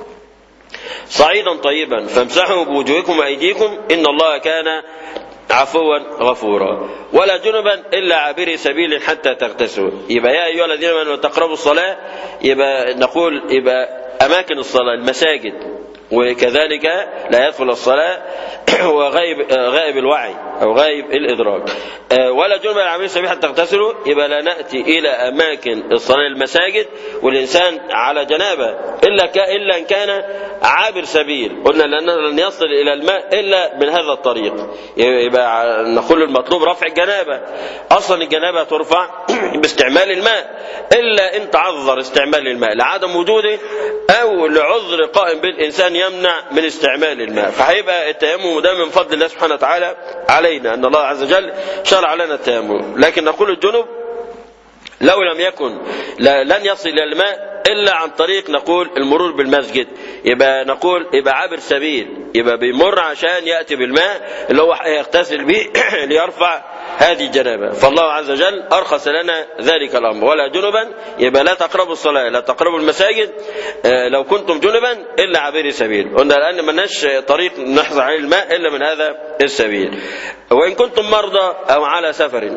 Speaker 3: صعيدا طيبا فامسحوا بوجوهكم وأيديكم إن الله كان عفوا غفورا ولا جنبا الا عابري سبيل حتى تغتسلوا يبقى يا ايها الذين امنوا تقربوا الصلاه يبقى نقول يبقى اماكن الصلاه المساجد وكذلك لا يدخل الصلاة وغائب غائب الوعي أو غائب الإدراك ولا جنب العميل سبيل حتى تغتسلوا يبقى لا نأتي إلى أماكن الصلاة المساجد والإنسان على جنابة إلا ك... إلا إن كان عابر سبيل قلنا لأننا لن يصل إلى الماء إلا من هذا الطريق يبقى نقول المطلوب رفع الجنابة أصلا الجنابة ترفع باستعمال الماء إلا إن تعذر استعمال الماء لعدم وجوده أو لعذر قائم بالإنسان يمنع من استعمال الماء فهيبقى التيمم ده من فضل الله سبحانه وتعالى علينا أن الله عز وجل شرع لنا التيمم لكن نقول الجنب لو لم يكن لن يصل إلى الماء إلا عن طريق نقول المرور بالمسجد يبقى نقول يبقى عابر سبيل يبقى بيمر عشان يأتي بالماء اللي هو يغتسل به ليرفع هذه الجنابة فالله عز وجل أرخص لنا ذلك الأمر ولا جنبا يبقى لا تقربوا الصلاة لا تقربوا المساجد لو كنتم جنبا إلا عابر سبيل قلنا الآن ملناش طريق نحصل عليه الماء إلا من هذا السبيل وإن كنتم مرضى أو على سفر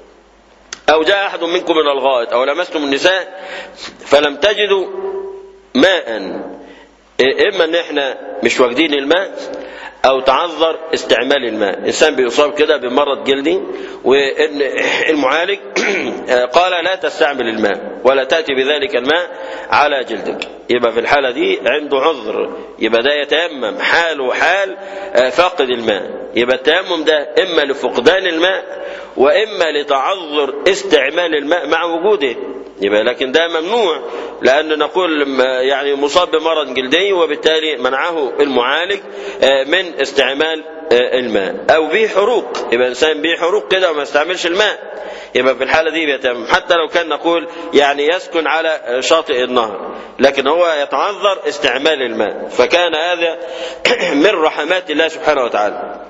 Speaker 3: أو جاء أحد منكم من الغائط أو لمستم النساء فلم تجدوا ماء إما أن إحنا مش واخدين الماء أو تعذر استعمال الماء إنسان بيصاب كده بمرض جلدي وإن المعالج قال لا تستعمل الماء ولا تأتي بذلك الماء على جلدك يبقى في الحالة دي عنده عذر يبقى ده يتيمم حاله حال فاقد الماء يبقى التيمم ده إما لفقدان الماء وإما لتعذر استعمال الماء مع وجوده يبقى لكن ده ممنوع لأن نقول يعني مصاب بمرض جلدي وبالتالي منعه المعالج من استعمال الماء أو به حروق يبقى إنسان به حروق كده وما يستعملش الماء يبقى في الحالة دي بيتم حتى لو كان نقول يعني يسكن على شاطئ النهر لكن هو يتعذر استعمال الماء فكان هذا من رحمات الله سبحانه وتعالى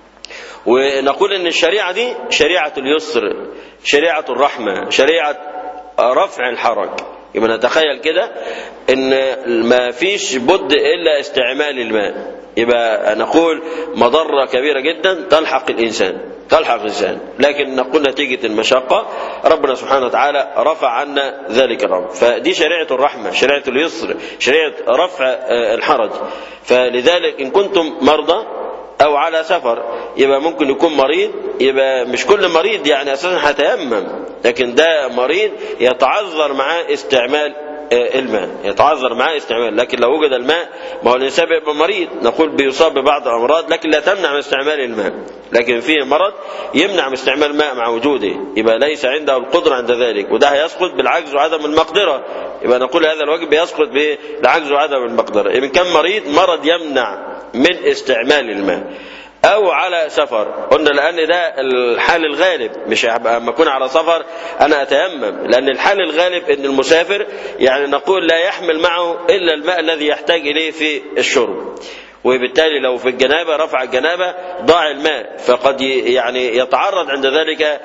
Speaker 3: ونقول ان الشريعة دي شريعة اليسر شريعة الرحمة شريعة رفع الحرج يبقى نتخيل كده ان ما فيش بد الا استعمال الماء يبقى نقول مضرة كبيرة جدا تلحق الانسان تلحق الانسان لكن نقول نتيجة المشقة ربنا سبحانه وتعالى رفع عنا ذلك الامر فدي شريعة الرحمة شريعة اليسر شريعة رفع الحرج فلذلك ان كنتم مرضى او على سفر يبقى ممكن يكون مريض يبقى مش كل مريض يعني اساسا هيتيمم لكن ده مريض يتعذر معاه استعمال الماء يتعذر معاه استعمال لكن لو وجد الماء ما هو الانسان بيبقى مريض نقول بيصاب ببعض الامراض لكن لا تمنع من استعمال الماء لكن فيه مرض يمنع من استعمال الماء مع وجوده يبقى ليس عنده القدره عند ذلك وده هيسقط بالعجز وعدم المقدره يبقى نقول هذا الواجب يسقط بالعجز وعدم المقدره إذا كان مريض مرض يمنع من استعمال الماء او على سفر قلنا لان ده الحال الغالب مش هبقى اما اكون على سفر انا اتيمم لان الحال الغالب ان المسافر يعني نقول لا يحمل معه الا الماء الذي يحتاج اليه في الشرب وبالتالي لو في الجنابة رفع الجنابة ضاع الماء فقد يعني يتعرض عند ذلك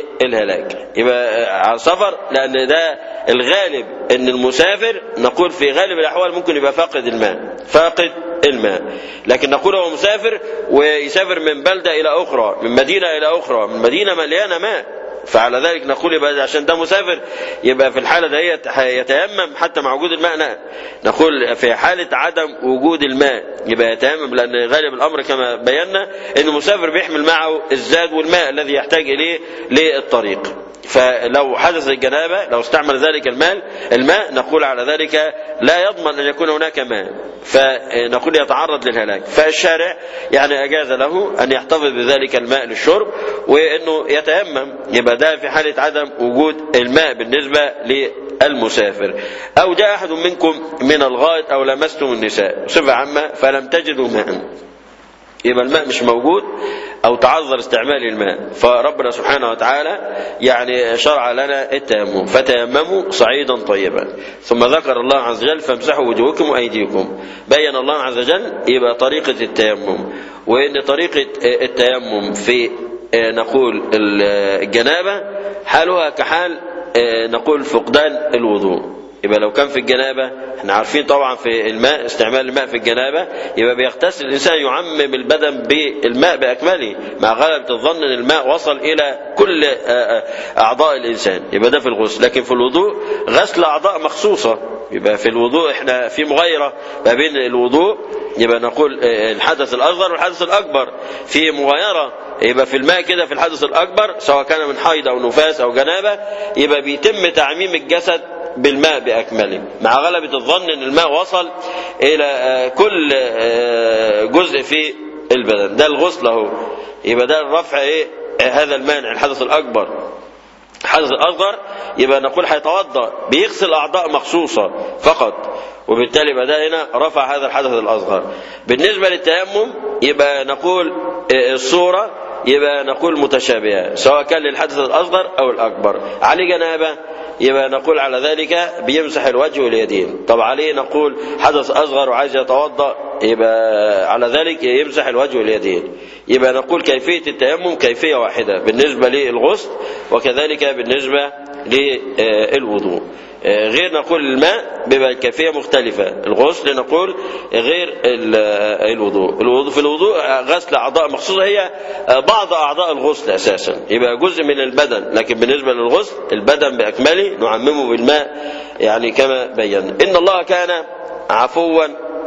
Speaker 3: للهلاك يبقى على سفر لأن ده الغالب أن المسافر نقول في غالب الأحوال ممكن يبقى فاقد الماء فاقد الماء لكن نقول هو مسافر ويسافر من بلدة إلى أخرى من مدينة إلى أخرى من مدينة مليانة ماء فعلى ذلك نقول يبقى عشان ده مسافر يبقى في الحالة ديت يتيمم حتى مع وجود الماء نقول في حالة عدم وجود الماء يبقى يتيمم لأن غالب الأمر كما بينا أن المسافر بيحمل معه الزاد والماء الذي يحتاج إليه للطريق فلو حدث الجنابة لو استعمل ذلك المال الماء نقول على ذلك لا يضمن أن يكون هناك ماء فنقول يتعرض للهلاك فالشارع يعني أجاز له أن يحتفظ بذلك الماء للشرب وأنه يتيمم يبقى ده في حالة عدم وجود الماء بالنسبة للمسافر أو جاء أحد منكم من الغائط أو لمستم النساء صفة عامة فلم تجدوا ماء يبقى الماء مش موجود او تعذر استعمال الماء فربنا سبحانه وتعالى يعني شرع لنا التيمم فتيمموا صعيدا طيبا ثم ذكر الله عز وجل فامسحوا وجوهكم وايديكم بين الله عز وجل يبقى طريقه التيمم وان طريقه التيمم في نقول الجنابه حالها كحال نقول فقدان الوضوء يبقى لو كان في الجنابه احنا عارفين طبعا في الماء استعمال الماء في الجنابه يبقى بيغتسل الانسان يعمم البدن بالماء باكمله مع غلبه الظن ان الماء وصل الى كل اعضاء الانسان يبقى ده في الغسل لكن في الوضوء غسل اعضاء مخصوصه يبقى في الوضوء احنا في مغايره ما بين الوضوء يبقى نقول الحدث الاصغر والحدث الاكبر في مغايره يبقى في الماء كده في الحدث الاكبر سواء كان من حيض او نفاس او جنابه يبقى بيتم تعميم الجسد بالماء بأكمله مع غلبة الظن أن الماء وصل إلى كل جزء في البدن ده الغسل اهو يبقى ده الرفع إيه هذا المانع الحدث الأكبر الحدث الأصغر يبقى نقول هيتوضأ بيغسل أعضاء مخصوصة فقط وبالتالي يبقى ده هنا رفع هذا الحدث الأصغر بالنسبة للتيمم يبقى نقول الصورة يبقى نقول متشابهة سواء كان للحدث الأصغر أو الأكبر عليه جنابة يبقى نقول على ذلك بيمسح الوجه واليدين طب عليه نقول حدث أصغر وعايز يتوضأ يبقى على ذلك يمسح الوجه واليدين يبقى نقول كيفية التيمم كيفية واحدة بالنسبة للغسل وكذلك بالنسبة للوضوء غير نقول الماء بيبقى الكيفية مختلفة الغسل نقول غير الوضوء الوضوء في الوضوء غسل أعضاء مخصوصة هي بعض أعضاء الغسل أساسا يبقى جزء من البدن لكن بالنسبة للغسل البدن بأكمله نعممه بالماء يعني كما بينا إن الله كان عفوا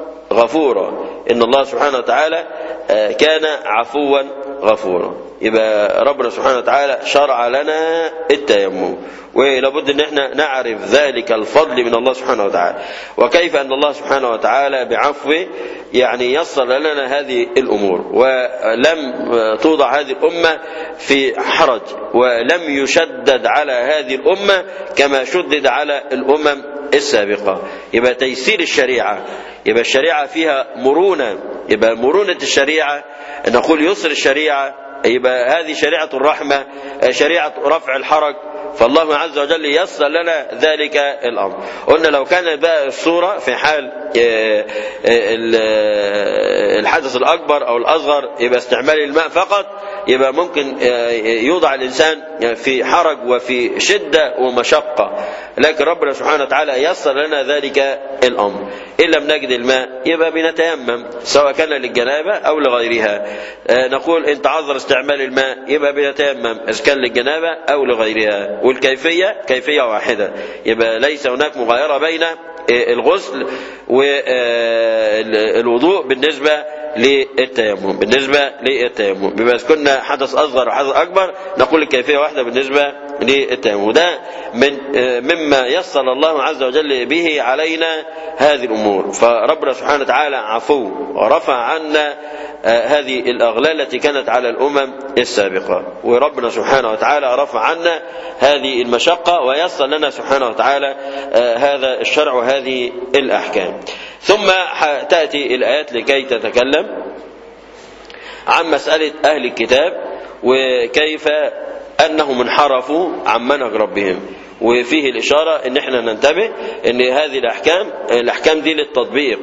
Speaker 3: غفورا إن الله سبحانه وتعالى كان عفوا غفورا يبقى ربنا سبحانه وتعالى شرع لنا التيمم ولابد ان احنا نعرف ذلك الفضل من الله سبحانه وتعالى وكيف ان الله سبحانه وتعالى بعفوه يعني يسر لنا هذه الامور ولم توضع هذه الامه في حرج ولم يشدد على هذه الامه كما شدد على الامم السابقه يبقى تيسير الشريعه يبقى الشريعه فيها مرونه يبقى مرونه الشريعه نقول يسر الشريعه يبقى هذه شريعة الرحمة شريعة رفع الحرج فالله عز وجل يسر لنا ذلك الأمر قلنا لو كان بقى الصورة في حال الحدث الأكبر أو الأصغر يبقى استعمال الماء فقط يبقى ممكن يوضع الإنسان في حرج وفي شدة ومشقة لكن ربنا سبحانه وتعالى يسر لنا ذلك الأمر إن لم نجد الماء يبقى بنتيمم سواء كان للجنابة أو لغيرها نقول إن تعذر استعمال الماء يبقى بنتيمم إذا كان للجنابة أو لغيرها والكيفية كيفية واحدة يبقى ليس هناك مغايرة بين الغسل والوضوء بالنسبة للتيمم بالنسبة للتيمم بما كنا حدث أصغر وحدث أكبر نقول الكيفية واحدة بالنسبة للتيمم وده من مما يسر الله عز وجل به علينا هذه الأمور فربنا سبحانه وتعالى عفو ورفع عنا هذه الأغلال التي كانت على الأمم السابقة وربنا سبحانه وتعالى رفع عنا هذه المشقة ويسر لنا سبحانه وتعالى هذا الشرع وهذه الأحكام ثم تأتي الآيات لكي تتكلم عن مسألة أهل الكتاب وكيف أنهم انحرفوا عن منهج ربهم وفيه الإشارة أن احنا ننتبه أن هذه الأحكام الأحكام دي للتطبيق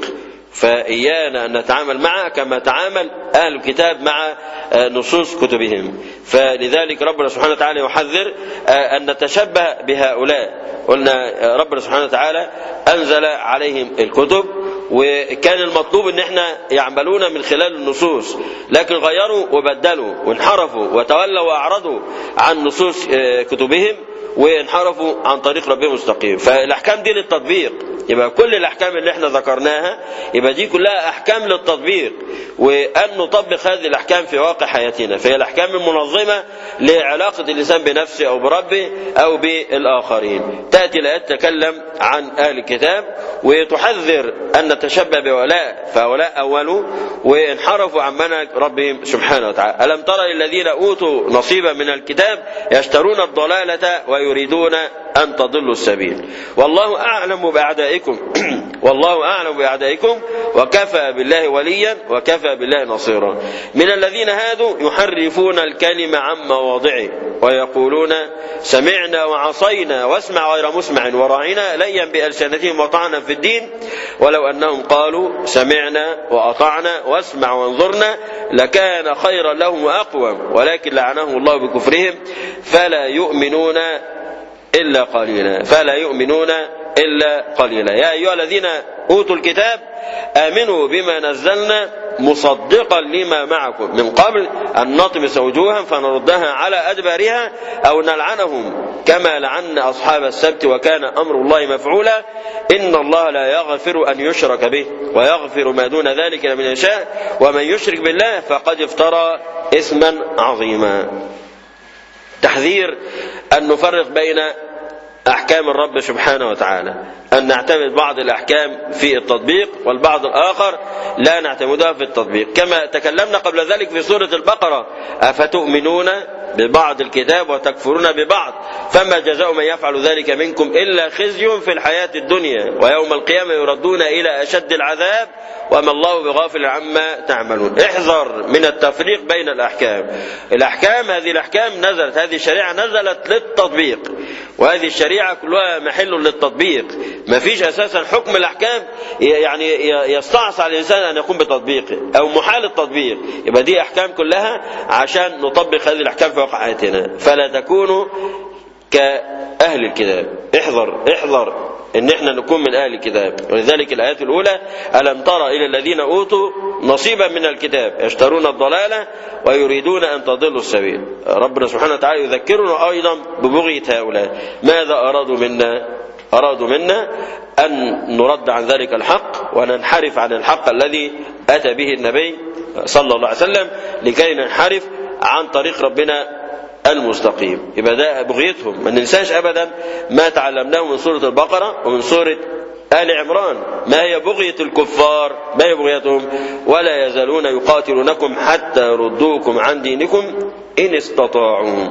Speaker 3: فإيانا أن نتعامل معها كما تعامل أهل الكتاب مع نصوص كتبهم فلذلك ربنا سبحانه وتعالى يحذر أن نتشبه بهؤلاء قلنا ربنا سبحانه وتعالى أنزل عليهم الكتب وكان المطلوب ان احنا يعملون من خلال النصوص لكن غيروا وبدلوا وانحرفوا وتولوا واعرضوا عن نصوص كتبهم وانحرفوا عن طريق ربهم المستقيم فالاحكام دي للتطبيق يبقى كل الاحكام اللي احنا ذكرناها يبقى دي كلها احكام للتطبيق وان نطبق هذه الاحكام في واقع حياتنا فهي الاحكام المنظمه لعلاقه الانسان بنفسه او بربه او بالاخرين تاتي الايات تتكلم عن اهل الكتاب وتحذر ان نتشبه بهؤلاء فهؤلاء اولوا وانحرفوا عن منهج ربهم سبحانه وتعالى الم تر الذين اوتوا نصيبا من الكتاب يشترون الضلاله ويريدون ان تضلوا السبيل والله اعلم باعدائكم والله اعلم باعدائكم وكفى بالله وليا وكفى بالله نصيرا من الذين هادوا يحرفون الكلم عن مواضعه ويقولون سمعنا وعصينا واسمع غير مسمع وراعنا ليا بألسنتهم وطعنا في الدين ولو أنهم قالوا سمعنا وأطعنا واسمع وانظرنا لكان خيرا لهم وأقوم ولكن لعنهم الله بكفرهم فلا يؤمنون إلا قليلا فلا يؤمنون إلا قليلا يا أيها الذين أوتوا الكتاب آمنوا بما نزلنا مصدقا لما معكم من قبل أن نطمس وجوها فنردها على أدبارها أو نلعنهم كما لعن أصحاب السبت وكان أمر الله مفعولا إن الله لا يغفر أن يشرك به ويغفر ما دون ذلك لمن يشاء ومن يشرك بالله فقد افترى إثما عظيما تحذير أن نفرق بين أحكام الرب سبحانه وتعالى أن نعتمد بعض الأحكام في التطبيق والبعض الآخر لا نعتمدها في التطبيق كما تكلمنا قبل ذلك في سورة البقرة أفتؤمنون ببعض الكتاب وتكفرون ببعض فما جزاء من يفعل ذلك منكم إلا خزي في الحياة الدنيا ويوم القيامة يردون إلى أشد العذاب وما الله بغافل عما تعملون احذر من التفريق بين الأحكام الأحكام هذه الأحكام نزلت هذه الشريعة نزلت للتطبيق وهذه الشريعة كلها محل للتطبيق ما فيش أساسا حكم الأحكام يعني يستعصى على الإنسان أن يقوم بتطبيقه أو محال التطبيق يبقى دي أحكام كلها عشان نطبق هذه الأحكام في واقع حياتنا فلا تكونوا كأهل الكتاب احذر احذر ان احنا نكون من اهل الكتاب ولذلك الايات الاولى الم تر الى الذين اوتوا نصيبا من الكتاب يشترون الضلاله ويريدون ان تضلوا السبيل ربنا سبحانه وتعالى يذكرنا ايضا ببغيه هؤلاء ماذا ارادوا منا ارادوا منا ان نرد عن ذلك الحق وننحرف عن الحق الذي اتى به النبي صلى الله عليه وسلم لكي ننحرف عن طريق ربنا المستقيم يبقى ده بغيتهم ما ننساش ابدا ما تعلمناه من سوره البقره ومن سوره آل عمران ما هي بغية الكفار ما هي بغيتهم ولا يزالون يقاتلونكم حتى يردوكم عن دينكم إن استطاعوا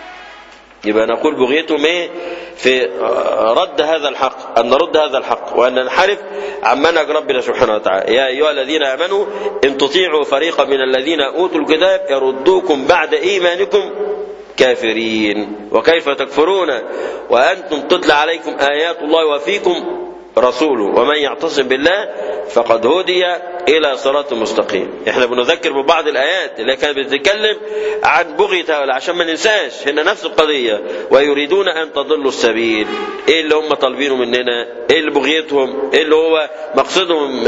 Speaker 3: يبقى نقول بغيتهم ايه في رد هذا الحق ان نرد هذا الحق وان ننحرف عن منهج ربنا سبحانه وتعالى يا ايها الذين امنوا ان تطيعوا فريقا من الذين اوتوا الكتاب يردوكم بعد ايمانكم كافرين وكيف تكفرون وانتم تتلى عليكم ايات الله وفيكم رسوله ومن يعتصم بالله فقد هدي الى صراط مستقيم احنا بنذكر ببعض الايات اللي كانت بتتكلم عن بغية هؤلاء عشان ما ننساش هنا نفس القضيه ويريدون ان تضلوا السبيل ايه اللي هم طالبينه مننا ايه اللي بغيتهم ايه اللي هو مقصدهم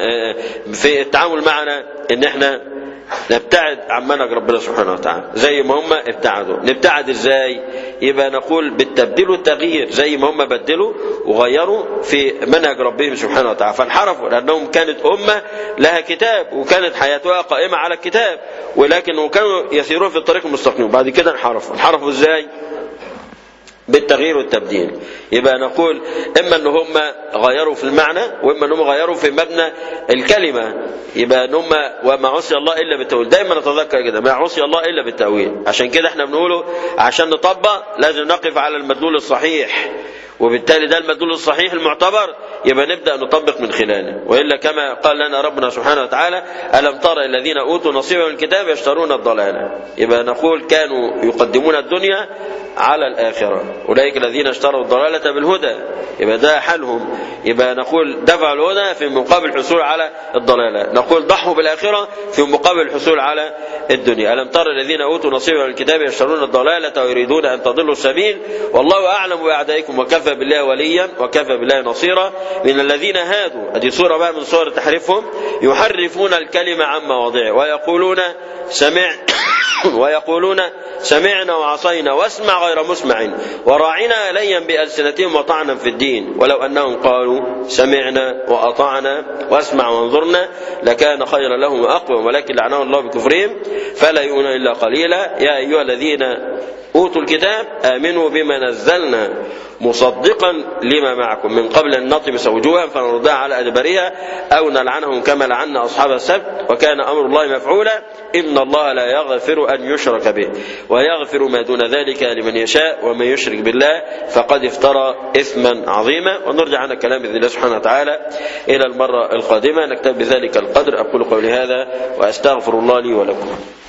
Speaker 3: في التعامل معنا ان احنا نبتعد عن منهج ربنا سبحانه وتعالى زي ما هم ابتعدوا نبتعد ازاي يبقى نقول بالتبديل والتغيير زي ما هم بدلوا وغيروا في منهج ربهم سبحانه وتعالى فانحرفوا لانهم كانت امه لها كتاب وكانت حياتها قائمه على الكتاب ولكن كانوا يسيرون في الطريق المستقيم وبعد كده انحرفوا انحرفوا ازاي بالتغيير والتبديل يبقى نقول اما ان هم غيروا في المعنى واما ان هم غيروا في مبنى الكلمه يبقى ان هم وما عصي الله الا بالتاويل دايما نتذكر كده ما عصي الله الا بالتاويل عشان كده احنا بنقوله عشان نطبق لازم نقف على المدلول الصحيح وبالتالي ده المدلول الصحيح المعتبر يبقى نبدا نطبق من خلاله والا كما قال لنا ربنا سبحانه وتعالى الم تر الذين اوتوا نصيبا من الكتاب يشترون الضلاله يبقى نقول كانوا يقدمون الدنيا على الاخره اولئك الذين اشتروا الضلاله بالهدى يبقى ده حالهم يبقى نقول دفعوا الهدى في مقابل الحصول على الضلاله نقول ضحوا بالاخره في مقابل الحصول على الدنيا الم تر الذين اوتوا نصيبا من الكتاب يشترون الضلاله ويريدون ان تضلوا السبيل والله اعلم باعدائكم وكفى بالله وليا وكفى بالله نصيرا من الذين هادوا هذه صوره بقى من صور تحريفهم يحرفون الكلمه عن مواضعه ويقولون سمع ويقولون سمعنا وعصينا واسمع غير مسمع وراعنا ليا بألسنتهم وطعنا في الدين ولو أنهم قالوا سمعنا وأطعنا واسمع وانظرنا لكان خيرا لهم وأقوى ولكن لعنهم الله بكفرهم فلا يؤمنون إلا قليلا يا أيها الذين أوتوا الكتاب آمنوا بما نزلنا مصدقا لما معكم من قبل أن نطمس وجوها فنردها على أدبارها أو نلعنهم كما لعنا أصحاب السبت وكان أمر الله مفعولا إن الله لا يغفر أن يشرك به ويغفر ما دون ذلك لمن يشاء ومن يشرك بالله فقد افترى إثما عظيما ونرجع عن كلام بإذن الله سبحانه وتعالى إلى المرة القادمة نكتب بذلك القدر أقول قولي هذا وأستغفر الله لي ولكم